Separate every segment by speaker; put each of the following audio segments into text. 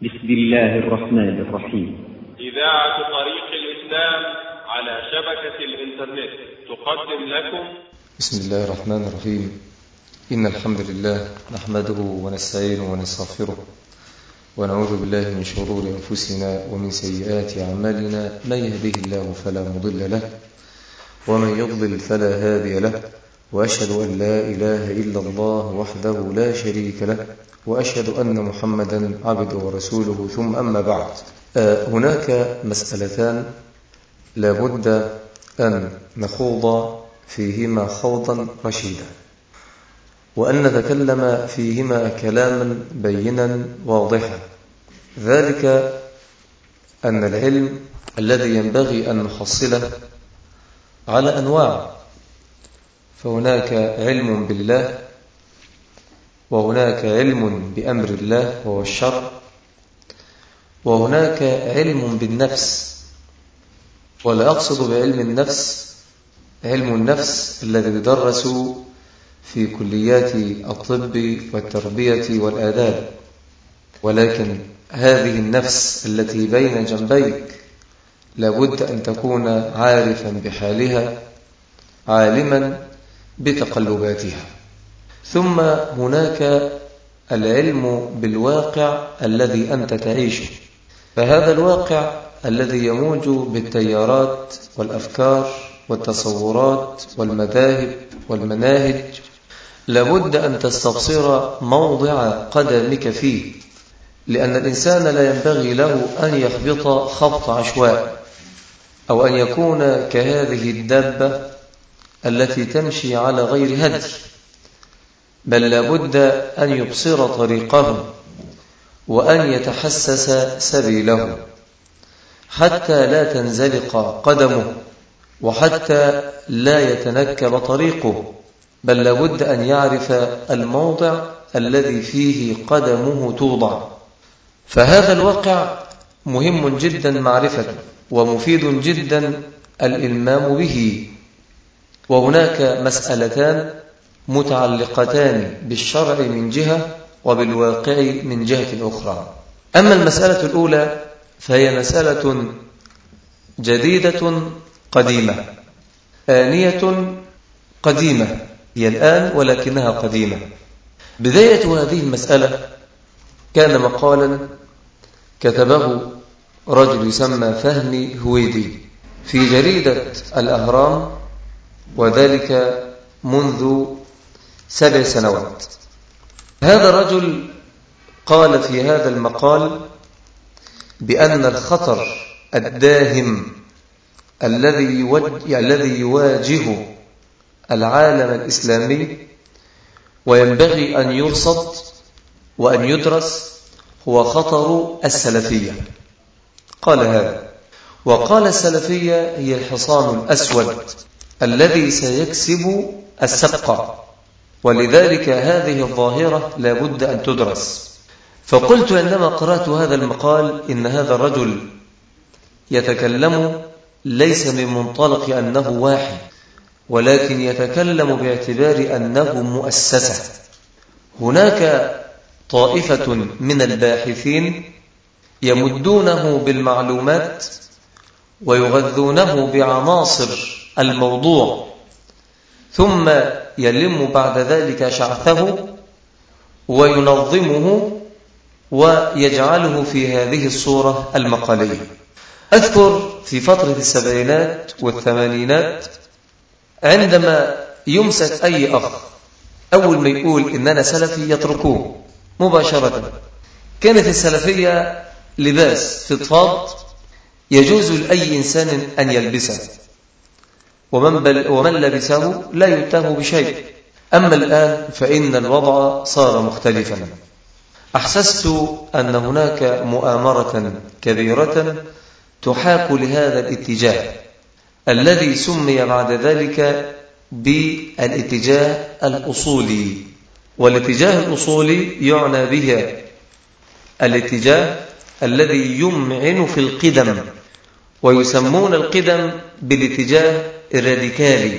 Speaker 1: بسم الله الرحمن الرحيم
Speaker 2: إذاعة طريق الإسلام على شبكة الإنترنت تقدم لكم
Speaker 3: بسم الله الرحمن الرحيم إن الحمد لله نحمده ونستعينه ونستغفره ونعوذ بالله من شرور أنفسنا ومن سيئات أعمالنا من يهده الله فلا مضل له ومن يضلل فلا هادي له وأشهد أن لا إله إلا الله وحده لا شريك له وأشهد أن محمدا عبده ورسوله ثم أما بعد آه، هناك مسألتان لابد أن نخوض فيهما خوضا رشيدا وأن نتكلم فيهما كلاما بينا واضحا ذلك أن العلم الذي ينبغي أن نحصله على أنواع فهناك علم بالله وهناك علم بأمر الله وهو الشر وهناك علم بالنفس ولا أقصد بعلم النفس علم النفس الذي يدرس في كليات الطب والتربية والآداب ولكن هذه النفس التي بين جنبيك لابد أن تكون عارفا بحالها عالما بتقلباتها ثم هناك العلم بالواقع الذي أنت تعيشه فهذا الواقع الذي يموج بالتيارات والأفكار والتصورات والمذاهب والمناهج لابد أن تستبصر موضع قدمك فيه لأن الإنسان لا ينبغي له أن يخبط خبط عشواء أو أن يكون كهذه الدابة التي تمشي على غير هدي بل لابد أن يبصر طريقه وأن يتحسس سبيله حتى لا تنزلق قدمه وحتى لا يتنكب طريقه بل لابد أن يعرف الموضع الذي فيه قدمه توضع فهذا الواقع مهم جدا معرفته ومفيد جدا الإلمام به وهناك مسألتان متعلقتان بالشرع من جهة وبالواقع من جهة أخرى أما المسألة الأولى فهي مسألة جديدة قديمة آنية قديمة هي الآن ولكنها قديمة بداية هذه المسألة كان مقالا كتبه رجل يسمى فهمي هويدي في جريدة الأهرام وذلك منذ سبع سنوات هذا الرجل قال في هذا المقال بأن الخطر الداهم الذي الذي يواجه العالم الإسلامي وينبغي أن يرصد وأن يدرس هو خطر السلفية قال هذا وقال السلفية هي الحصان الأسود الذي سيكسب السبقة ولذلك هذه الظاهرة لابد أن تدرس فقلت عندما قرأت هذا المقال إن هذا الرجل يتكلم ليس من منطلق أنه واحد ولكن يتكلم باعتبار أنه مؤسسة هناك طائفة من الباحثين يمدونه بالمعلومات ويغذونه بعناصر الموضوع ثم يلم بعد ذلك شعثه وينظمه ويجعله في هذه الصورة المقالية أذكر في فترة السبعينات والثمانينات عندما يمسك أي أخ أول ما يقول إن أنا سلفي يتركوه مباشرة كانت السلفية لباس فضفاض يجوز لأي إنسان أن يلبسه ومن, بل ومن لبسه لا يتهم بشيء أما الآن فإن الوضع صار مختلفا أحسست أن هناك مؤامرة كبيرة تحاك لهذا الاتجاه الذي سمي بعد ذلك بالاتجاه الأصولي والاتجاه الأصولي يعنى به الاتجاه الذي يمعن في القدم ويسمون القدم بالاتجاه الراديكالي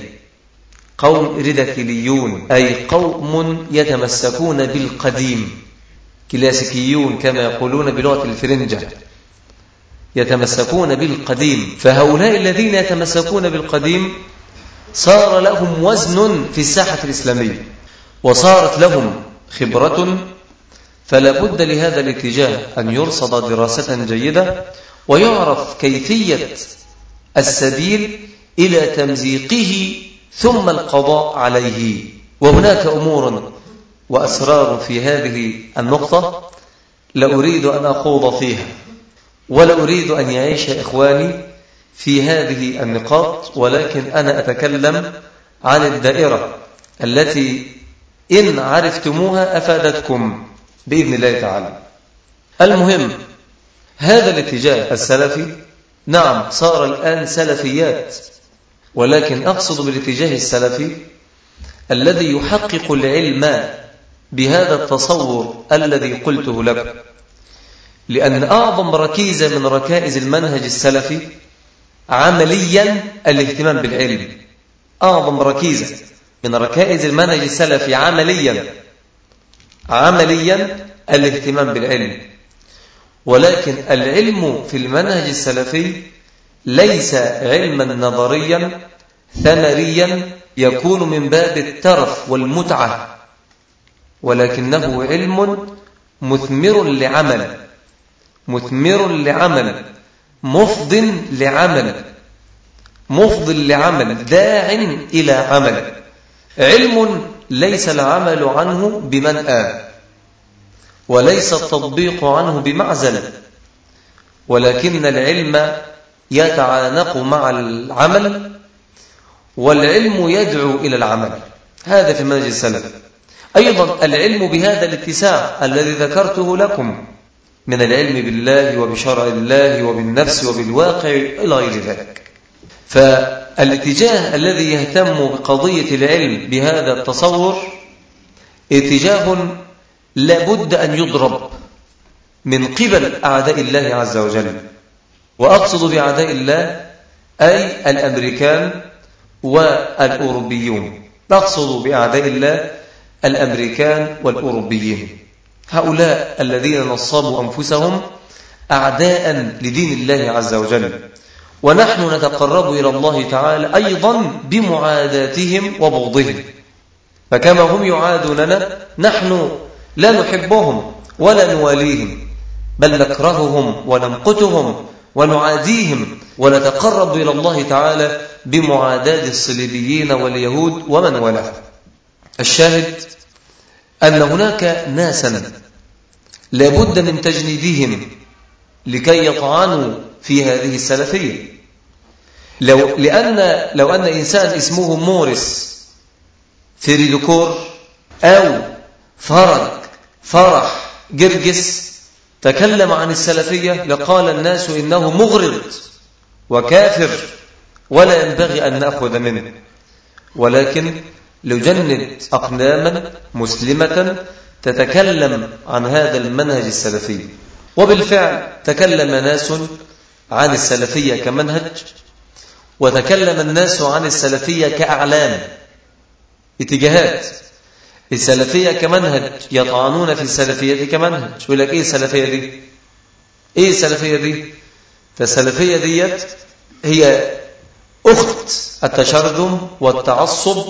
Speaker 3: قوم راديكاليون أي قوم يتمسكون بالقديم كلاسيكيون كما يقولون بلغة الفرنجة يتمسكون بالقديم فهؤلاء الذين يتمسكون بالقديم صار لهم وزن في الساحة الإسلامية وصارت لهم خبرة فلا بد لهذا الاتجاه أن يرصد دراسة جيدة ويعرف كيفية السبيل إلى تمزيقه ثم القضاء عليه وهناك أمور وأسرار في هذه النقطة لا أريد أن أخوض فيها ولا أريد أن يعيش إخواني في هذه النقاط ولكن أنا أتكلم عن الدائرة التي إن عرفتموها أفادتكم بإذن الله تعالى المهم هذا الاتجاه السلفي نعم صار الآن سلفيات ولكن أقصد بالاتجاه السلفي الذي يحقق العلم بهذا التصور الذي قلته لكم لأن أعظم ركيزة من ركائز المنهج السلفي عمليا الاهتمام بالعلم أعظم ركيزة من ركائز المنهج السلفي عمليا عمليا الاهتمام بالعلم ولكن العلم في المنهج السلفي ليس علما نظريا ثمريا يكون من باب الترف والمتعة ولكنه علم مثمر لعمل مثمر لعمل مفض لعمل مفض لعمل داع إلى عمل علم ليس العمل عنه بمنأى وليس التطبيق عنه بمعزل ولكن العلم يتعانق مع العمل والعلم يدعو إلى العمل هذا في منهج السلف أيضا العلم بهذا الاتساع الذي ذكرته لكم من العلم بالله وبشرع الله وبالنفس وبالواقع إلى غير ذلك فالاتجاه الذي يهتم بقضية العلم بهذا التصور اتجاه لابد أن يضرب من قبل أعداء الله عز وجل وأقصد بأعداء الله أي الأمريكان والأوروبيون أقصد بأعداء الله الأمريكان والأوروبيين هؤلاء الذين نصبوا أنفسهم أعداء لدين الله عز وجل ونحن نتقرب إلى الله تعالى أيضا بمعاداتهم وبغضهم فكما هم يعادوننا نحن لا نحبهم ولا نواليهم بل نكرههم ونمقتهم ونعاديهم ونتقرب إلى الله تعالى بمعاداة الصليبيين واليهود ومن وله الشاهد أن هناك ناسا لابد من تجنيدهم لكي يطعنوا في هذه السلفية لو لأن لو أن إنسان اسمه مورس فيريدوكور أو فرج فرح جرجس تكلم عن السلفية لقال الناس إنه مغرض وكافر ولا ينبغي أن نأخذ منه ولكن لجند أقداما مسلمة تتكلم عن هذا المنهج السلفي وبالفعل تكلم ناس عن السلفية كمنهج وتكلم الناس عن السلفية كأعلام اتجاهات السلفية كمنهج يطعنون في السلفية كمنهج يقول لك ايه السلفية دي ايه السلفية دي فالسلفية ديت هي أخت التشرذم والتعصب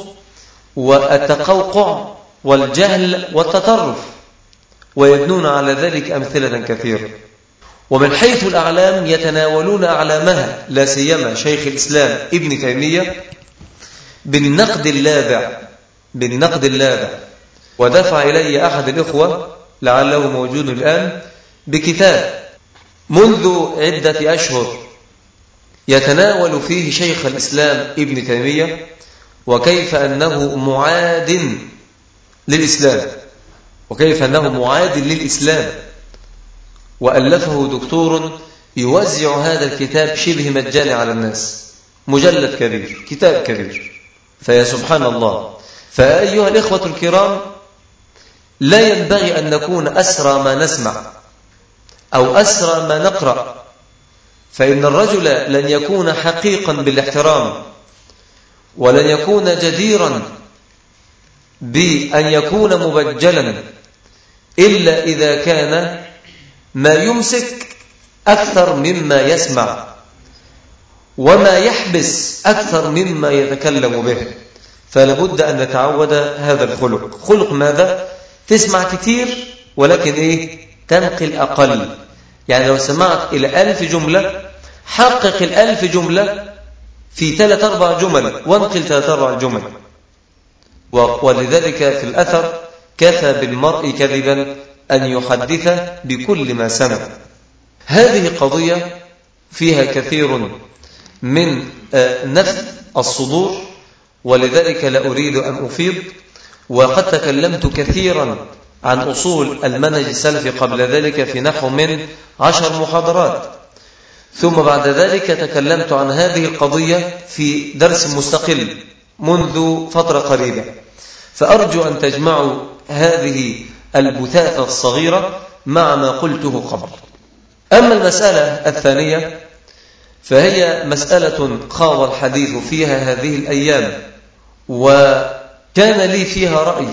Speaker 3: والتقوقع والجهل والتطرف ويبنون على ذلك أمثلة كثيرة ومن حيث الأعلام يتناولون أعلامها لا سيما شيخ الإسلام ابن تيمية بالنقد اللاذع بالنقد اللاذع ودفع إلي أحد الإخوة لعله موجود الآن بكتاب منذ عدة أشهر يتناول فيه شيخ الإسلام ابن تيمية وكيف أنه معاد للإسلام وكيف أنه معاد للإسلام وألفه دكتور يوزع هذا الكتاب شبه مجاني على الناس مجلد كبير كتاب كبير فيا سبحان الله فأيها الإخوة الكرام لا ينبغي أن نكون أسرى ما نسمع أو أسرى ما نقرأ فإن الرجل لن يكون حقيقا بالاحترام ولن يكون جديرا بأن يكون مبجلا إلا إذا كان ما يمسك أكثر مما يسمع وما يحبس أكثر مما يتكلم به فلابد أن نتعود هذا الخلق خلق ماذا؟ تسمع كتير ولكن إيه؟ تنقل أقل يعني لو سمعت إلى ألف جملة حقق الألف جملة في ثلاث أربع جمل وانقل ثلاث أربع جمل ولذلك في الأثر كفى بالمرء كذبا أن يحدث بكل ما سمع هذه قضية فيها كثير من آه، نفس الصدور ولذلك لا أريد أن أفيض وقد تكلمت كثيرا عن أصول المنهج السلفي قبل ذلك في نحو من عشر محاضرات ثم بعد ذلك تكلمت عن هذه القضية في درس مستقل منذ فترة قريبة فأرجو أن تجمعوا هذه البثاثة الصغيرة مع ما قلته قبل أما المسألة الثانية فهي مسألة خاض الحديث فيها هذه الأيام وكان لي فيها رأي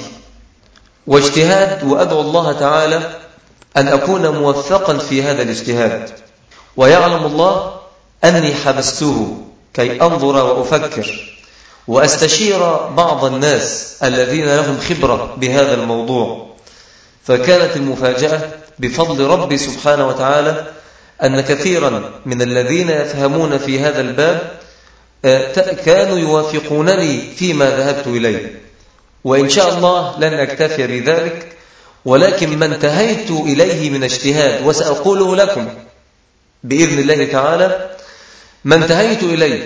Speaker 3: واجتهاد وأدعو الله تعالى أن أكون موفقا في هذا الاجتهاد ويعلم الله أني حبسته كي أنظر وأفكر وأستشير بعض الناس الذين لهم خبرة بهذا الموضوع فكانت المفاجأة بفضل ربي سبحانه وتعالى أن كثيرا من الذين يفهمون في هذا الباب آه، كانوا يوافقونني فيما ذهبت إليه وإن شاء الله لن أكتفي بذلك ولكن ما انتهيت إليه من اجتهاد وسأقوله لكم بإذن الله تعالى ما انتهيت إليه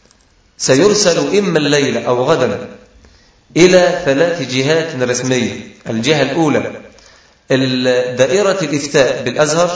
Speaker 3: سيرسل إما الليلة أو غدا إلى ثلاث جهات رسمية الجهة الأولى دائرة الإفتاء بالأزهر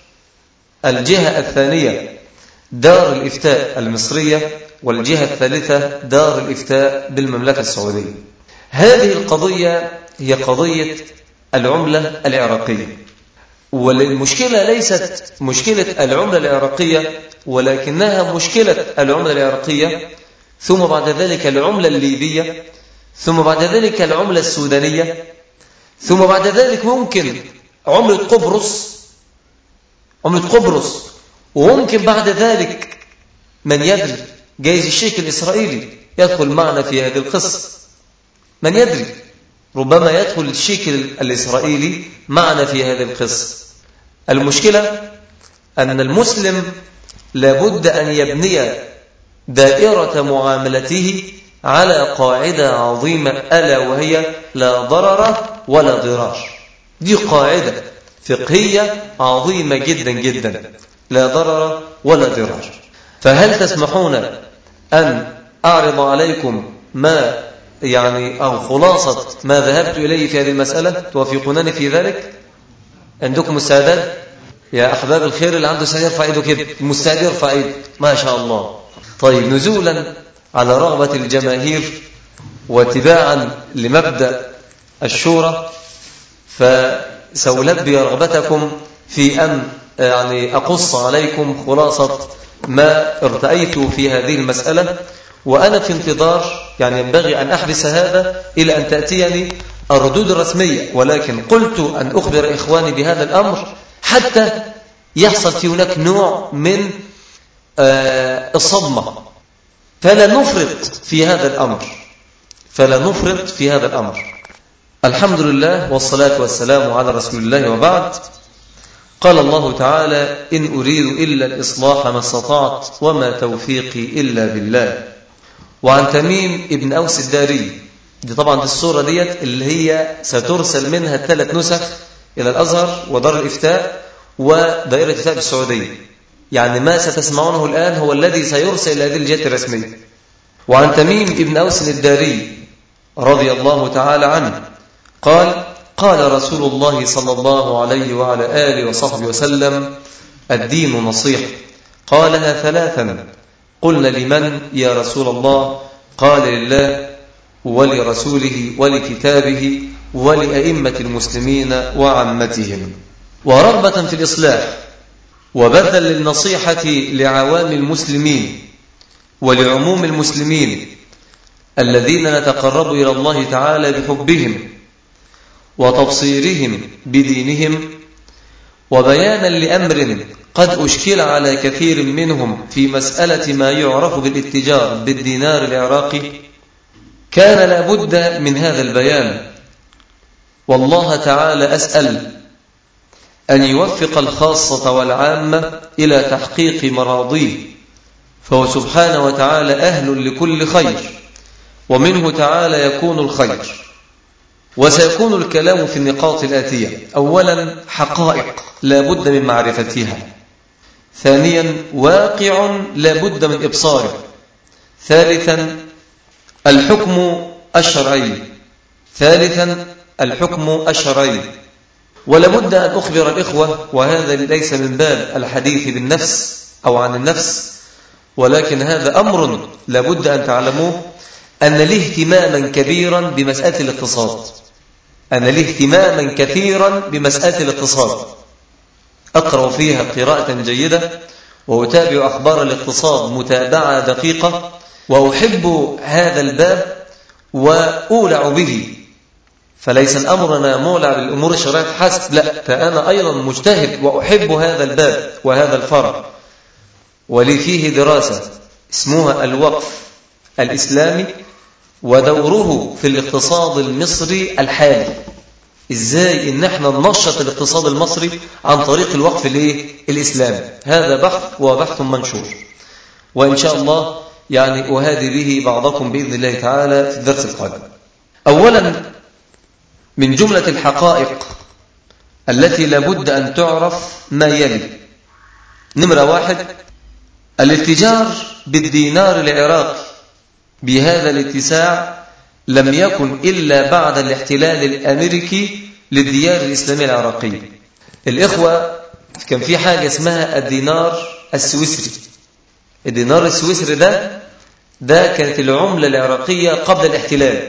Speaker 3: الجهة الثانية دار الإفتاء المصرية والجهة الثالثة دار الإفتاء بالمملكة السعودية هذه القضية هي قضية العملة العراقية والمشكلة ليست مشكلة العملة العراقية ولكنها مشكلة العملة العراقية ثم بعد ذلك العملة الليبية ثم بعد ذلك العملة السودانية ثم بعد ذلك ممكن عملة قبرص عملة قبرص وممكن بعد ذلك من يدري جايز الشيك الإسرائيلي يدخل معنا في هذه القصة من يدري ربما يدخل الشيك الإسرائيلي معنا في هذه القصة المشكلة أن المسلم لابد أن يبني دائرة معاملته على قاعدة عظيمة ألا وهي لا ضرر ولا ضرار دي قاعدة فقهية عظيمة جدا جدا لا ضرر ولا ضرار فهل تسمحون أن أعرض عليكم ما يعني أو خلاصة ما ذهبت إليه في هذه المسألة توافقونني في ذلك عندكم استعداد يا أحباب الخير اللي عنده استعداد يرفع ايده كده المستعد يرفع ايده ما شاء الله طيب نزولا على رغبة الجماهير واتباعا لمبدأ الشورى فسألبي رغبتكم في أن يعني أقص عليكم خلاصة ما ارتأيت في هذه المسألة وأنا في انتظار يعني ينبغي أن أحبس هذا إلى أن تأتيني الردود الرسمية ولكن قلت أن أخبر إخواني بهذا الأمر حتى يحصل في هناك نوع من آه، الصدمة فلا نفرط في هذا الأمر فلا نفرط في هذا الأمر الحمد لله والصلاة والسلام على رسول الله وبعد قال الله تعالى إن أريد إلا الإصلاح ما استطعت وما توفيقي إلا بالله وعن تميم ابن أوس الداري دي طبعا دي الصورة ديت اللي هي سترسل منها الثلاث نسخ إلى الأزهر ودار الإفتاء ودائرة الإفتاء بالسعودية يعني ما ستسمعونه الآن هو الذي سيرسل إلى هذه الجهة الرسمية وعن تميم ابن أوس الداري رضي الله تعالى عنه قال قال رسول الله صلى الله عليه وعلى آله وصحبه وسلم الدين نصيحة قالها ثلاثا قلنا لمن يا رسول الله قال لله ولرسوله ولكتابه ولأئمة المسلمين وعمتهم ورغبة في الإصلاح وبذل للنصيحة لعوام المسلمين ولعموم المسلمين الذين نتقرب إلى الله تعالى بحبهم وتبصيرهم بدينهم وبيانا لأمر قد أشكل على كثير منهم في مسألة ما يعرف بالاتجار بالدينار العراقي كان لابد من هذا البيان والله تعالى أسأل أن يوفق الخاصة والعامة إلى تحقيق مراضيه فهو سبحانه وتعالى أهل لكل خير ومنه تعالى يكون الخير وسيكون الكلام في النقاط الآتية أولا حقائق لا بد من معرفتها ثانيا واقع لا بد من إبصاره ثالثا الحكم الشرعي ثالثا الحكم الشرعي ولابد أن أخبر الإخوة وهذا ليس من باب الحديث بالنفس أو عن النفس ولكن هذا أمر لابد أن تعلموه أن له اهتماما كبيرا بمسألة الاقتصاد أن له اهتماما كثيرا بمسألة الاقتصاد أقرأ فيها قراءة جيدة وأتابع أخبار الاقتصاد متابعة دقيقة وأحب هذا الباب وأولع به فليس الأمر أنا مولع بالأمور الشرعية حسب لا فأنا أيضا مجتهد وأحب هذا الباب وهذا الفرع ولي فيه دراسة اسمها الوقف الإسلامي ودوره في الاقتصاد المصري الحالي ازاي ان احنا ننشط الاقتصاد المصري عن طريق الوقف الايه الاسلامي هذا بحث وبحث منشور وان شاء الله يعني اهادي به بعضكم باذن الله تعالى في الدرس القادم اولا من جمله الحقائق التي لابد ان تعرف ما يلي نمره واحد الاتجار بالدينار العراقي بهذا الاتساع لم يكن إلا بعد الاحتلال الأمريكي للديار الإسلامية العراقية الإخوة كان في حاجة اسمها الدينار السويسري الدينار السويسري ده ده كانت العملة العراقية قبل الاحتلال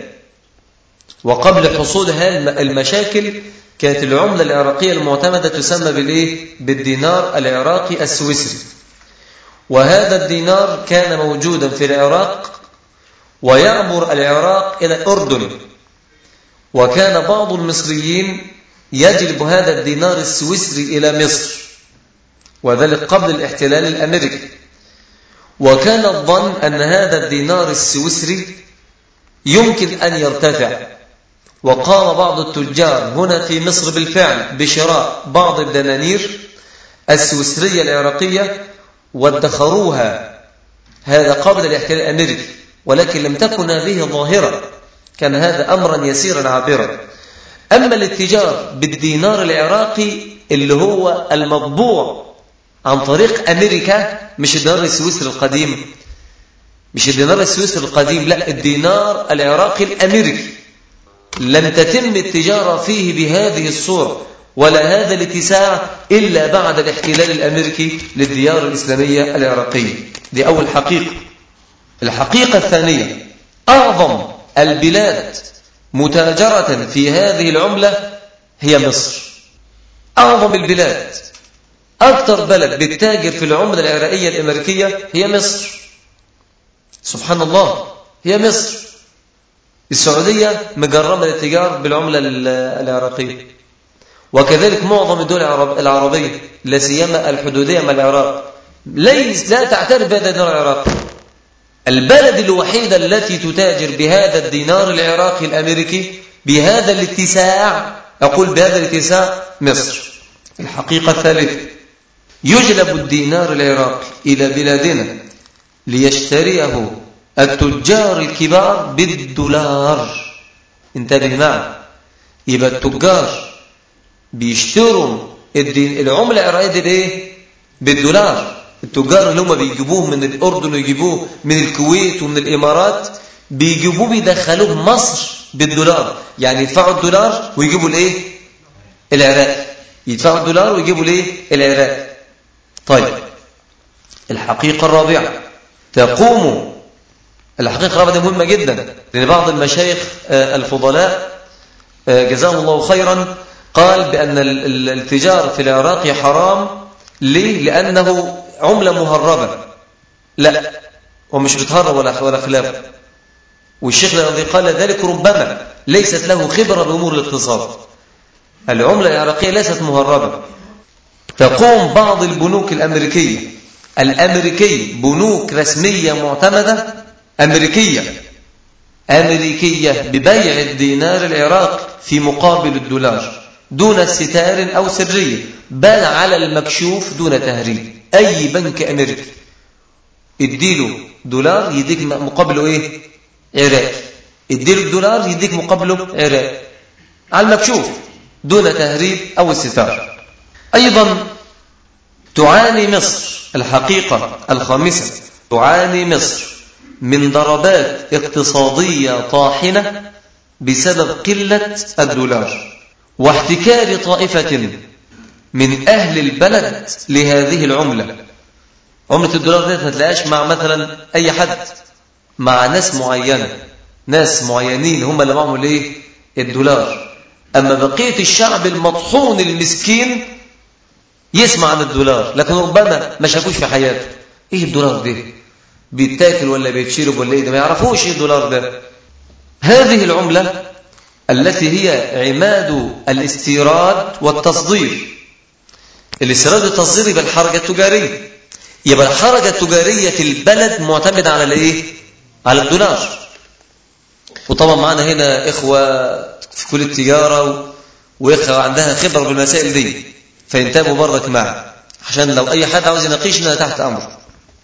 Speaker 3: وقبل حصولها المشاكل كانت العملة العراقية المعتمدة تسمى بالإيه؟ بالدينار العراقي السويسري وهذا الدينار كان موجودا في العراق ويعبر العراق إلى الأردن وكان بعض المصريين يجلب هذا الدينار السويسري إلى مصر وذلك قبل الاحتلال الأمريكي وكان الظن أن هذا الدينار السويسري يمكن أن يرتفع وقام بعض التجار هنا في مصر بالفعل بشراء بعض الدنانير السويسرية العراقية وادخروها هذا قبل الاحتلال الأمريكي ولكن لم تكن هذه ظاهرة كان هذا أمرا يسيرا عابرا أما الاتجار بالدينار العراقي اللي هو المطبوع عن طريق أمريكا مش الدينار السويسري القديم مش الدينار السويسري القديم لا الدينار العراقي الأمريكي لم تتم التجارة فيه بهذه الصورة ولا هذا الاتساع إلا بعد الاحتلال الأمريكي للديار الإسلامية العراقية دي أول حقيقة الحقيقة الثانية أعظم البلاد متاجرة في هذه العملة هي مصر أعظم البلاد أكثر بلد بتتاجر في العملة العراقية الأمريكية هي مصر سبحان الله هي مصر السعودية مجرمة للتجار بالعملة العراقية وكذلك معظم الدول العربية لا سيما الحدودية مع العراق ليس لا تعترف بهذا الدين العراقي البلد الوحيدة التي تتاجر بهذا الدينار العراقي الأمريكي بهذا الاتساع أقول بهذا الاتساع مصر الحقيقة الثالثة يجلب الدينار العراقي إلى بلادنا ليشتريه التجار الكبار بالدولار انتبه معي يبقى التجار بيشتروا العملة العراقية دي بايه بالدولار التجار اللي هم بيجيبوه من الأردن ويجيبوه من الكويت ومن الإمارات بيجيبوه بيدخلوه مصر بالدولار يعني يدفعوا الدولار ويجيبوا الايه العراق يدفعوا الدولار ويجيبوا الايه العراق طيب الحقيقة الرابعة تقوم الحقيقة الرابعة مهمة جدا لأن بعض المشايخ الفضلاء جزاهم الله خيرا قال بأن التجار في العراق حرام ليه؟ لأنه عملة مهربة لا ومش بتهرب ولا ولا خلافه والشيخ الذي قال ذلك ربما ليست له خبرة بأمور الاقتصاد العملة العراقية ليست مهربة تقوم بعض البنوك الأمريكية الأمريكية بنوك رسمية معتمدة أمريكية أمريكية ببيع الدينار العراقي في مقابل الدولار دون ستار أو سرية بل على المكشوف دون تهريب أي بنك أمريكي اديله دولار يديك مقابله ايه عراقي اديله الدولار يديك مقابله عراقي على المكشوف دون تهريب أو استثار أيضا تعاني مصر الحقيقة الخامسة تعاني مصر من ضربات اقتصادية طاحنة بسبب قلة الدولار واحتكار طائفة من أهل البلد لهذه العملة عملة الدولار ديت ما تلاقيش مع مثلا أي حد مع ناس معينة ناس معينين هم اللي معهم الايه الدولار أما بقية الشعب المطحون المسكين يسمع عن الدولار لكن ربما ما شافوش في حياته ايه الدولار ده بيتاكل ولا بيتشرب ولا ايه ده ما يعرفوش ايه الدولار ده هذه العملة التي هي عماد الاستيراد والتصدير الاستيراد والتصدير يبقى الحركة التجارية يبقى الحركة التجارية في البلد معتمدة على الايه على الدولار وطبعا معنا هنا إخوة في كل التجارة وإخوة عندها خبرة بالمسائل دي فينتبهوا برضك معي عشان لو أي حد عاوز يناقشنا تحت أمر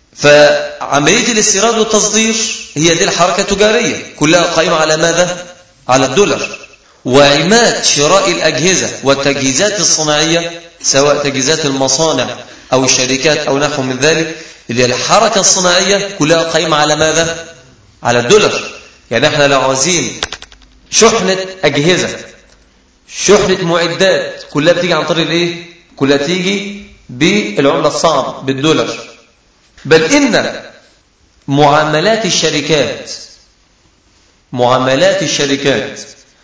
Speaker 3: فعملية الاستيراد والتصدير هي دي الحركة التجارية كلها قائمة على ماذا؟ على الدولار وعماد شراء الأجهزة والتجهيزات الصناعية سواء تجهيزات المصانع أو الشركات أو نحو من ذلك اللي الحركة الصناعية كلها قائمة على ماذا؟ على الدولار يعني احنا لو عاوزين شحنة أجهزة شحنة معدات كلها بتيجي عن طريق الايه؟ كلها تيجي بالعملة الصعبة بالدولار بل إن معاملات الشركات معاملات الشركات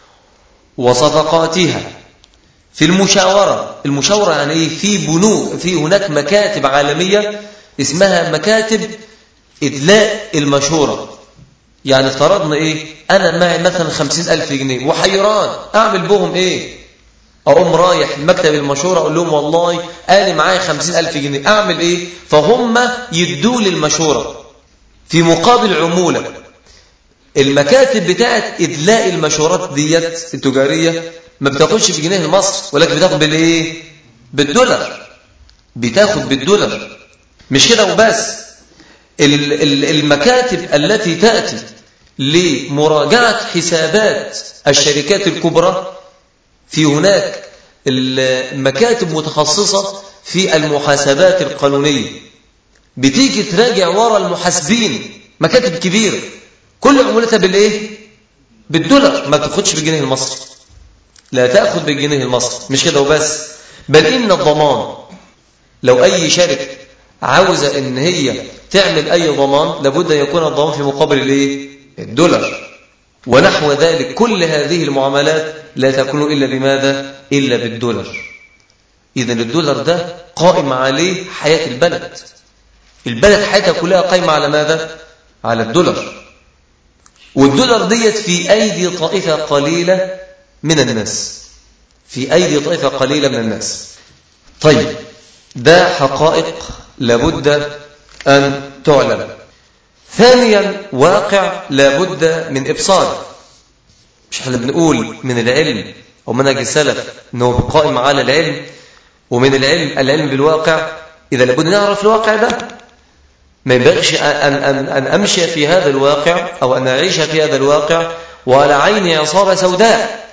Speaker 3: وصفقاتها في المشاورة المشاورة يعني ايه في بنوك في هناك مكاتب عالمية اسمها مكاتب إدلاء المشورة يعني افترضنا ايه انا معي مثلا خمسين الف جنيه وحيران اعمل بهم ايه اقوم رايح مكتب المشورة اقول لهم والله انا معايا خمسين الف جنيه اعمل ايه فهم يدوا لي المشورة في مقابل عمولة المكاتب بتاعت ادلاء المشورات ديت التجارية ما بتاخدش بجنيه المصر ولكن بتاخد بالايه بالدولار بتاخد بالدولار مش كده وبس المكاتب التي تأتي لمراجعة حسابات الشركات الكبرى في هناك المكاتب متخصصة في المحاسبات القانونية بتيجي تراجع ورا المحاسبين مكاتب كبيرة كل عمولتها بالايه بالدولار ما تاخدش بالجنيه المصري لا تأخذ بالجنيه المصري مش كده وبس بل إن الضمان لو أي شركة عاوزة إن هي تعمل أي ضمان لابد أن يكون الضمان في مقابل الايه الدولار ونحو ذلك كل هذه المعاملات لا تكون إلا بماذا إلا بالدولار إذا الدولار ده قائم عليه حياة البلد البلد حياتها كلها قائمة على ماذا على الدولار والدولار ديت في أيدي طائفة قليلة من الناس في أيدي طائفة قليلة من الناس طيب ده حقائق لابد أن تعلم ثانيا واقع لابد من إبصاره مش احنا بنقول من العلم ومنهج السلف أنه قائم على العلم ومن العلم العلم بالواقع إذا لابد نعرف الواقع ده ما ينبغيش أن, أن, أن أمشي في هذا الواقع أو أن أعيش في هذا الواقع وعلى عيني عصابة سوداء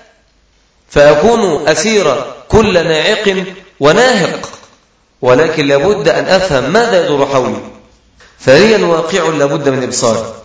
Speaker 3: فأكون أسير كل ناعق وناهق ولكن لابد أن أفهم ماذا يدور حولي ثانيا واقع لابد من إبصاره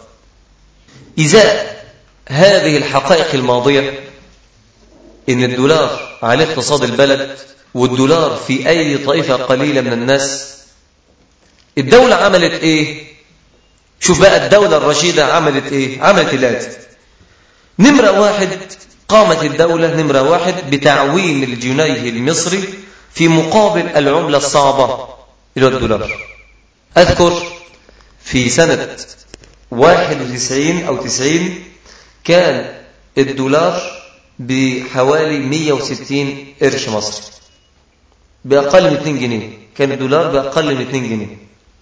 Speaker 3: إزاء هذه الحقائق الماضية إن الدولار على اقتصاد البلد والدولار في أي طائفة قليلة من الناس الدولة عملت إيه شوف بقى الدولة الرشيدة عملت إيه عملت الآتي نمرة واحد قامت الدولة نمرة واحد بتعويم الجنيه المصري في مقابل العملة الصعبة إلى الدولار أذكر في سنة 91 أو 90 كان الدولار بحوالي 160 قرش مصري بأقل من 2 جنيه كان الدولار بأقل من 2 جنيه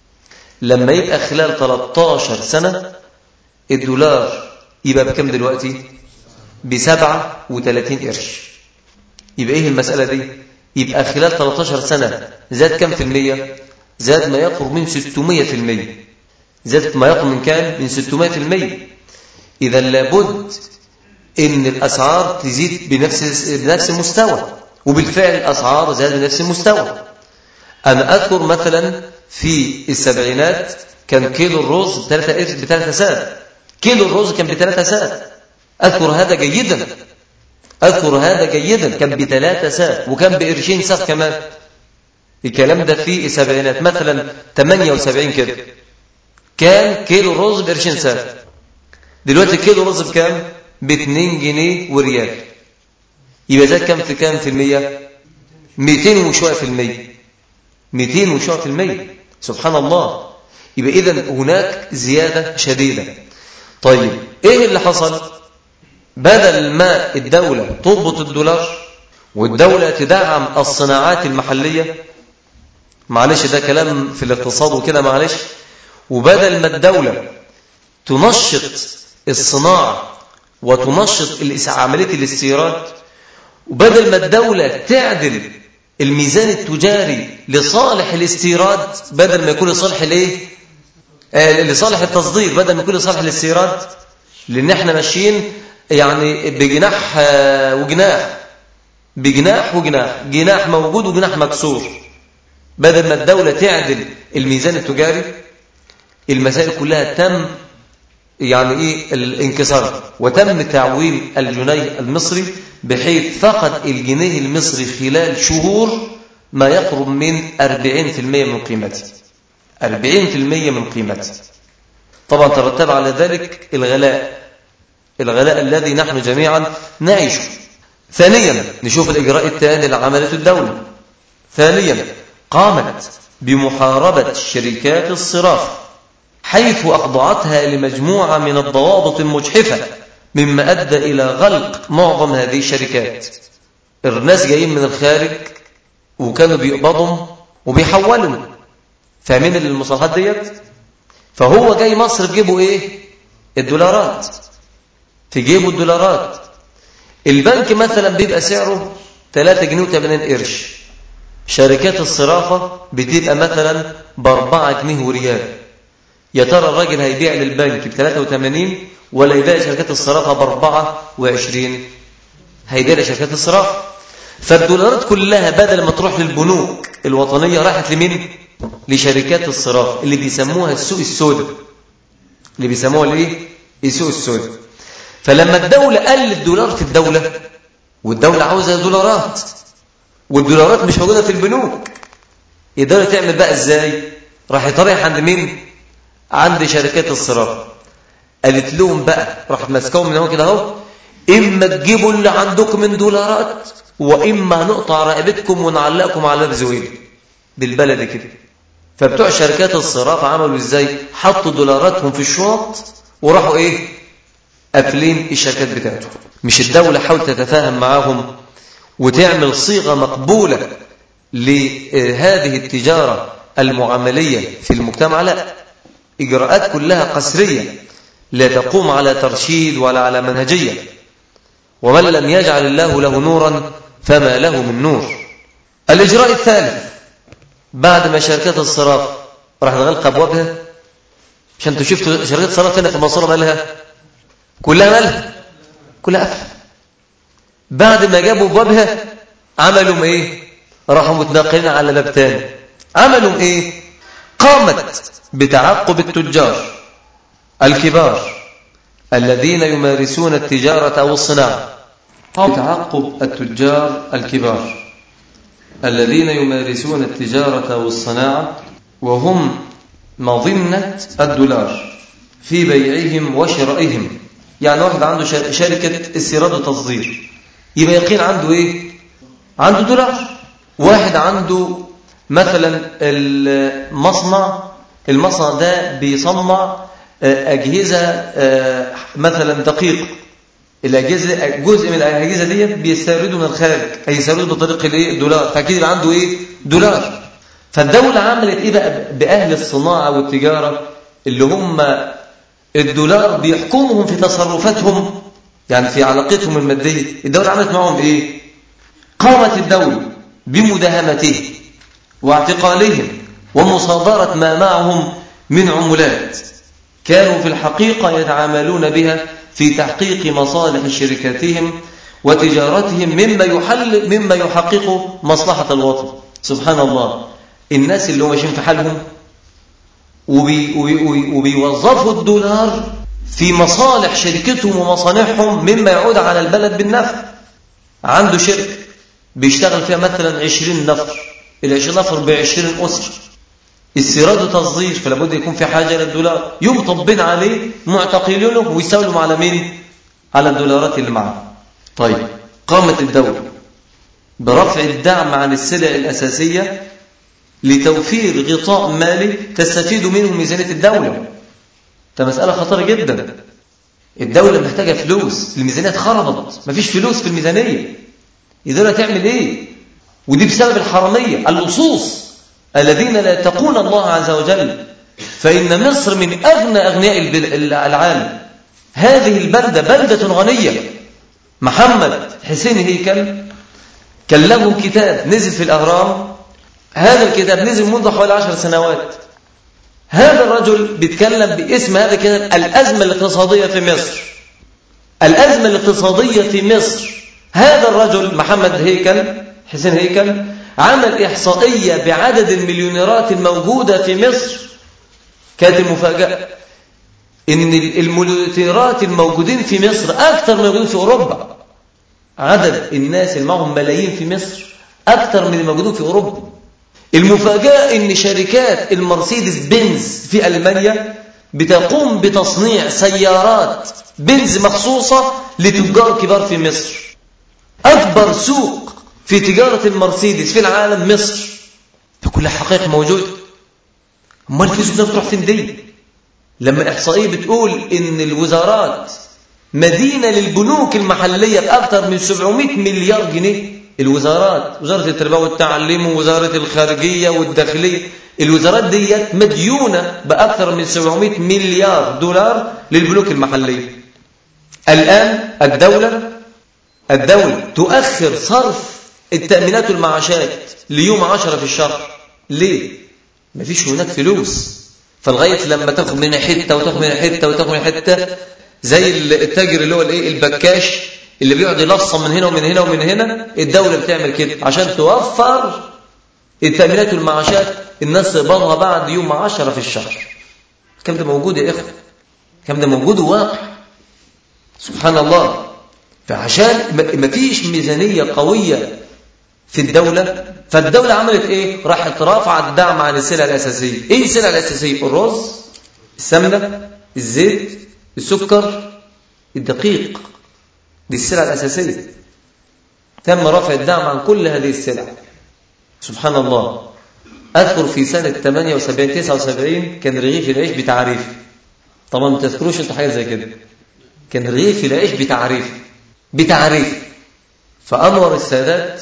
Speaker 3: لما يبقى خلال 13 سنة الدولار يبقى بكم دلوقتي بسبعة وثلاثين قرش يبقى ايه المسألة دي يبقى خلال 13 سنة زاد كم في المية زاد ما يقرب من 600 في المية زاد ما يقرب من كام من 600 في المية إذا لابد ان الأسعار تزيد بنفس بنفس المستوى وبالفعل الأسعار زادت بنفس المستوى أنا أذكر مثلا في السبعينات كان كيلو الرز بثلاثة قرش بثلاثة ساعة كيلو الرز كان بثلاثة ساعة أذكر هذا جيدا أذكر هذا جيدا كان بثلاثة ساعة وكان بقرشين ساعة كمان الكلام ده في السبعينات مثلا 78 كده كان كيلو الرز بقرشين ساعة دلوقتي كيلو رز بكام ب 2 جنيه وريال يبقى زاد كام في كام في المية 200 وشوية في المية 200 وشوية في المية سبحان الله يبقى إذا هناك زيادة شديدة طيب إيه اللي حصل بدل ما الدولة تضبط الدولار والدولة تدعم الصناعات المحلية معلش ده كلام في الاقتصاد وكده معلش وبدل ما الدولة تنشط الصناعة وتنشط عملية الاستيراد وبدل ما الدولة تعدل الميزان التجاري لصالح الاستيراد بدل ما يكون لصالح الايه آه لصالح التصدير بدل ما يكون لصالح الاستيراد لان احنا ماشيين يعني بجناح آه وجناح بجناح وجناح جناح موجود وجناح مكسور بدل ما الدولة تعدل الميزان التجاري المسائل كلها تم يعني ايه الانكسار وتم تعويم الجنيه المصري بحيث فقد الجنيه المصري خلال شهور ما يقرب من 40% من قيمته 40% من قيمته طبعا ترتب على ذلك الغلاء الغلاء الذي نحن جميعا نعيشه ثانيا نشوف الإجراء الثاني لعملة الدولة ثانيا قامت بمحاربة شركات الصرافة حيث أخضعتها لمجموعة من الضوابط المجحفة مما أدى إلى غلق معظم هذه الشركات الناس جايين من الخارج وكانوا بيقبضوا وبيحولوا فاهمين المصطلحات ديت فهو جاي مصر في جيبه ايه الدولارات في جيبه الدولارات البنك مثلا بيبقى سعره 3 جنيه و80 قرش شركات الصرافة بتبقى مثلا ب 4 جنيه وريال يا ترى الراجل هيبيع للبنك ب 83 ولا يبيع شركات الصرافة ب 24 هيبيع لشركات الصرافة فالدولارات كلها بدل ما تروح للبنوك الوطنية راحت لمين لشركات الصرافة اللي بيسموها السوق السوداء اللي بيسموها الايه السوق السوداء فلما الدولة قل الدولار في الدولة والدولة عاوزة دولارات والدولارات مش موجودة في البنوك الدولة تعمل بقى ازاي راح يطرح عند مين عند شركات الصرافة قالت لهم بقى راح ماسكاهم من هو كده اهو اما تجيبوا اللي عندكم من دولارات واما نقطع رقبتكم ونعلقكم على باب زويل بالبلد كده فبتوع شركات الصرافة عملوا ازاي حطوا دولاراتهم في الشنط وراحوا ايه قافلين الشركات بتاعتهم مش الدولة حاولت تتفاهم معاهم وتعمل صيغة مقبولة لهذه التجارة المعاملية في المجتمع لا إجراءات كلها قسرية لا تقوم على ترشيد ولا على منهجية ومن لم يجعل الله له نورا فما له من نور الإجراء الثالث بعد ما شركات الصرافة راح نغلق أبوابها عشان انتوا شفتوا شركات الصرافة هنا في المنصورة مالها كلها مالها كلها قفل بعد ما جابوا بابها عملوا ايه راحوا متنقلين على باب تاني عملوا ايه قامت بتعقب التجار الكبار الذين يمارسون التجارة أو الصناعة بتعقب التجار الكبار الذين يمارسون التجارة أو الصناعة وهم مظنة الدولار في بيعهم وشرائهم يعني واحد عنده شركة استيراد وتصدير يبقى يقين عنده ايه عنده دولار واحد عنده مثلا المصنع المصنع ده بيصنع أجهزة مثلا دقيقة الأجهزة جزء من الأجهزة دي بيستوردوا من الخارج أي يستوردوا بطريق الايه الدولار فأكيد يبقى عنده إيه دولار فالدولة عملت إيه بقى بأهل الصناعة والتجارة اللي هم الدولار بيحكمهم في تصرفاتهم يعني في علاقتهم المادية الدولة عملت معهم إيه قامت الدولة بمداهمته واعتقالهم ومصادرة ما معهم من عملات كانوا في الحقيقة يتعاملون بها في تحقيق مصالح شركاتهم وتجارتهم مما يحل مما يحقق مصلحة الوطن سبحان الله الناس اللي هم ماشيين في حالهم وبي وبي وبيوظفوا الدولار في مصالح شركتهم ومصانعهم مما يعود على البلد بالنفع عنده شركة بيشتغل فيها مثلا 20 نفر ال 20 نفر ب 20 أسر استيراد تصدير فلا بد يكون في حاجة للدولار يوم طبين عليه معتقلينه ويساولوا على مين على الدولارات اللي معاه طيب قامت الدولة برفع الدعم عن السلع الأساسية لتوفير غطاء مالي تستفيد منه ميزانية الدولة ده مسألة خطيرة جدا الدولة محتاجة فلوس الميزانية اتخربت مفيش فلوس في الميزانية الدولة تعمل ايه ودي بسبب الحرامية اللصوص الذين لا يتقون الله عز وجل فإن مصر من أغنى أغنياء العالم هذه البلدة بلدة غنية محمد حسين هيكل كان له كتاب نزل في الأهرام هذا الكتاب نزل منذ حوالي عشر سنوات هذا الرجل بيتكلم باسم هذا الكتاب الأزمة الاقتصادية في مصر الأزمة الاقتصادية في مصر هذا الرجل محمد هيكل حسين هيكل عمل إحصائية بعدد المليونيرات الموجودة في مصر كانت المفاجأة إن المليونيرات الموجودين في مصر أكثر من الموجودين في أوروبا عدد الناس اللي معهم ملايين في مصر أكثر من الموجودين في أوروبا المفاجأة إن شركات المرسيدس بنز في ألمانيا بتقوم بتصنيع سيارات بنز مخصوصة لتجار كبار في مصر أكبر سوق في تجارة المرسيدس في العالم مصر ده كل حقائق موجودة امال الفلوس ده بتروح فين دي لما إحصائية بتقول إن الوزارات مدينة للبنوك المحلية بأكثر من 700 مليار جنيه الوزارات وزارة التربية والتعليم ووزارة الخارجية والداخلية الوزارات ديت مديونة بأكثر من 700 مليار دولار للبنوك المحلية الآن الدولة الدولة تؤخر صرف التأمينات والمعاشات ليوم عشرة في الشهر ليه؟ مفيش هناك فلوس فلغاية لما تاخد من حتة وتاخد من حتة وتاخد من حتة زي التاجر اللي هو الايه البكاش اللي بيقعد يلصم من هنا ومن هنا ومن هنا الدولة بتعمل كده عشان توفر التأمينات والمعاشات الناس تقبضها بعد يوم عشرة في الشهر الكلام ده موجود يا إخوة الكلام ده موجود وواقع سبحان الله فعشان ما فيش ميزانية قوية في الدولة فالدولة عملت ايه راحت رافعة الدعم عن السلع الأساسية ايه السلع الأساسية الرز السمنة الزيت السكر الدقيق دي السلع الأساسية تم رفع الدعم عن كل هذه السلع سبحان الله أذكر في سنة 78 79 كان رغيف العيش بتعريف طبعا ما تذكروش انتوا حاجة زي كده كان رغيف العيش بتعريف بتعريف فأنور السادات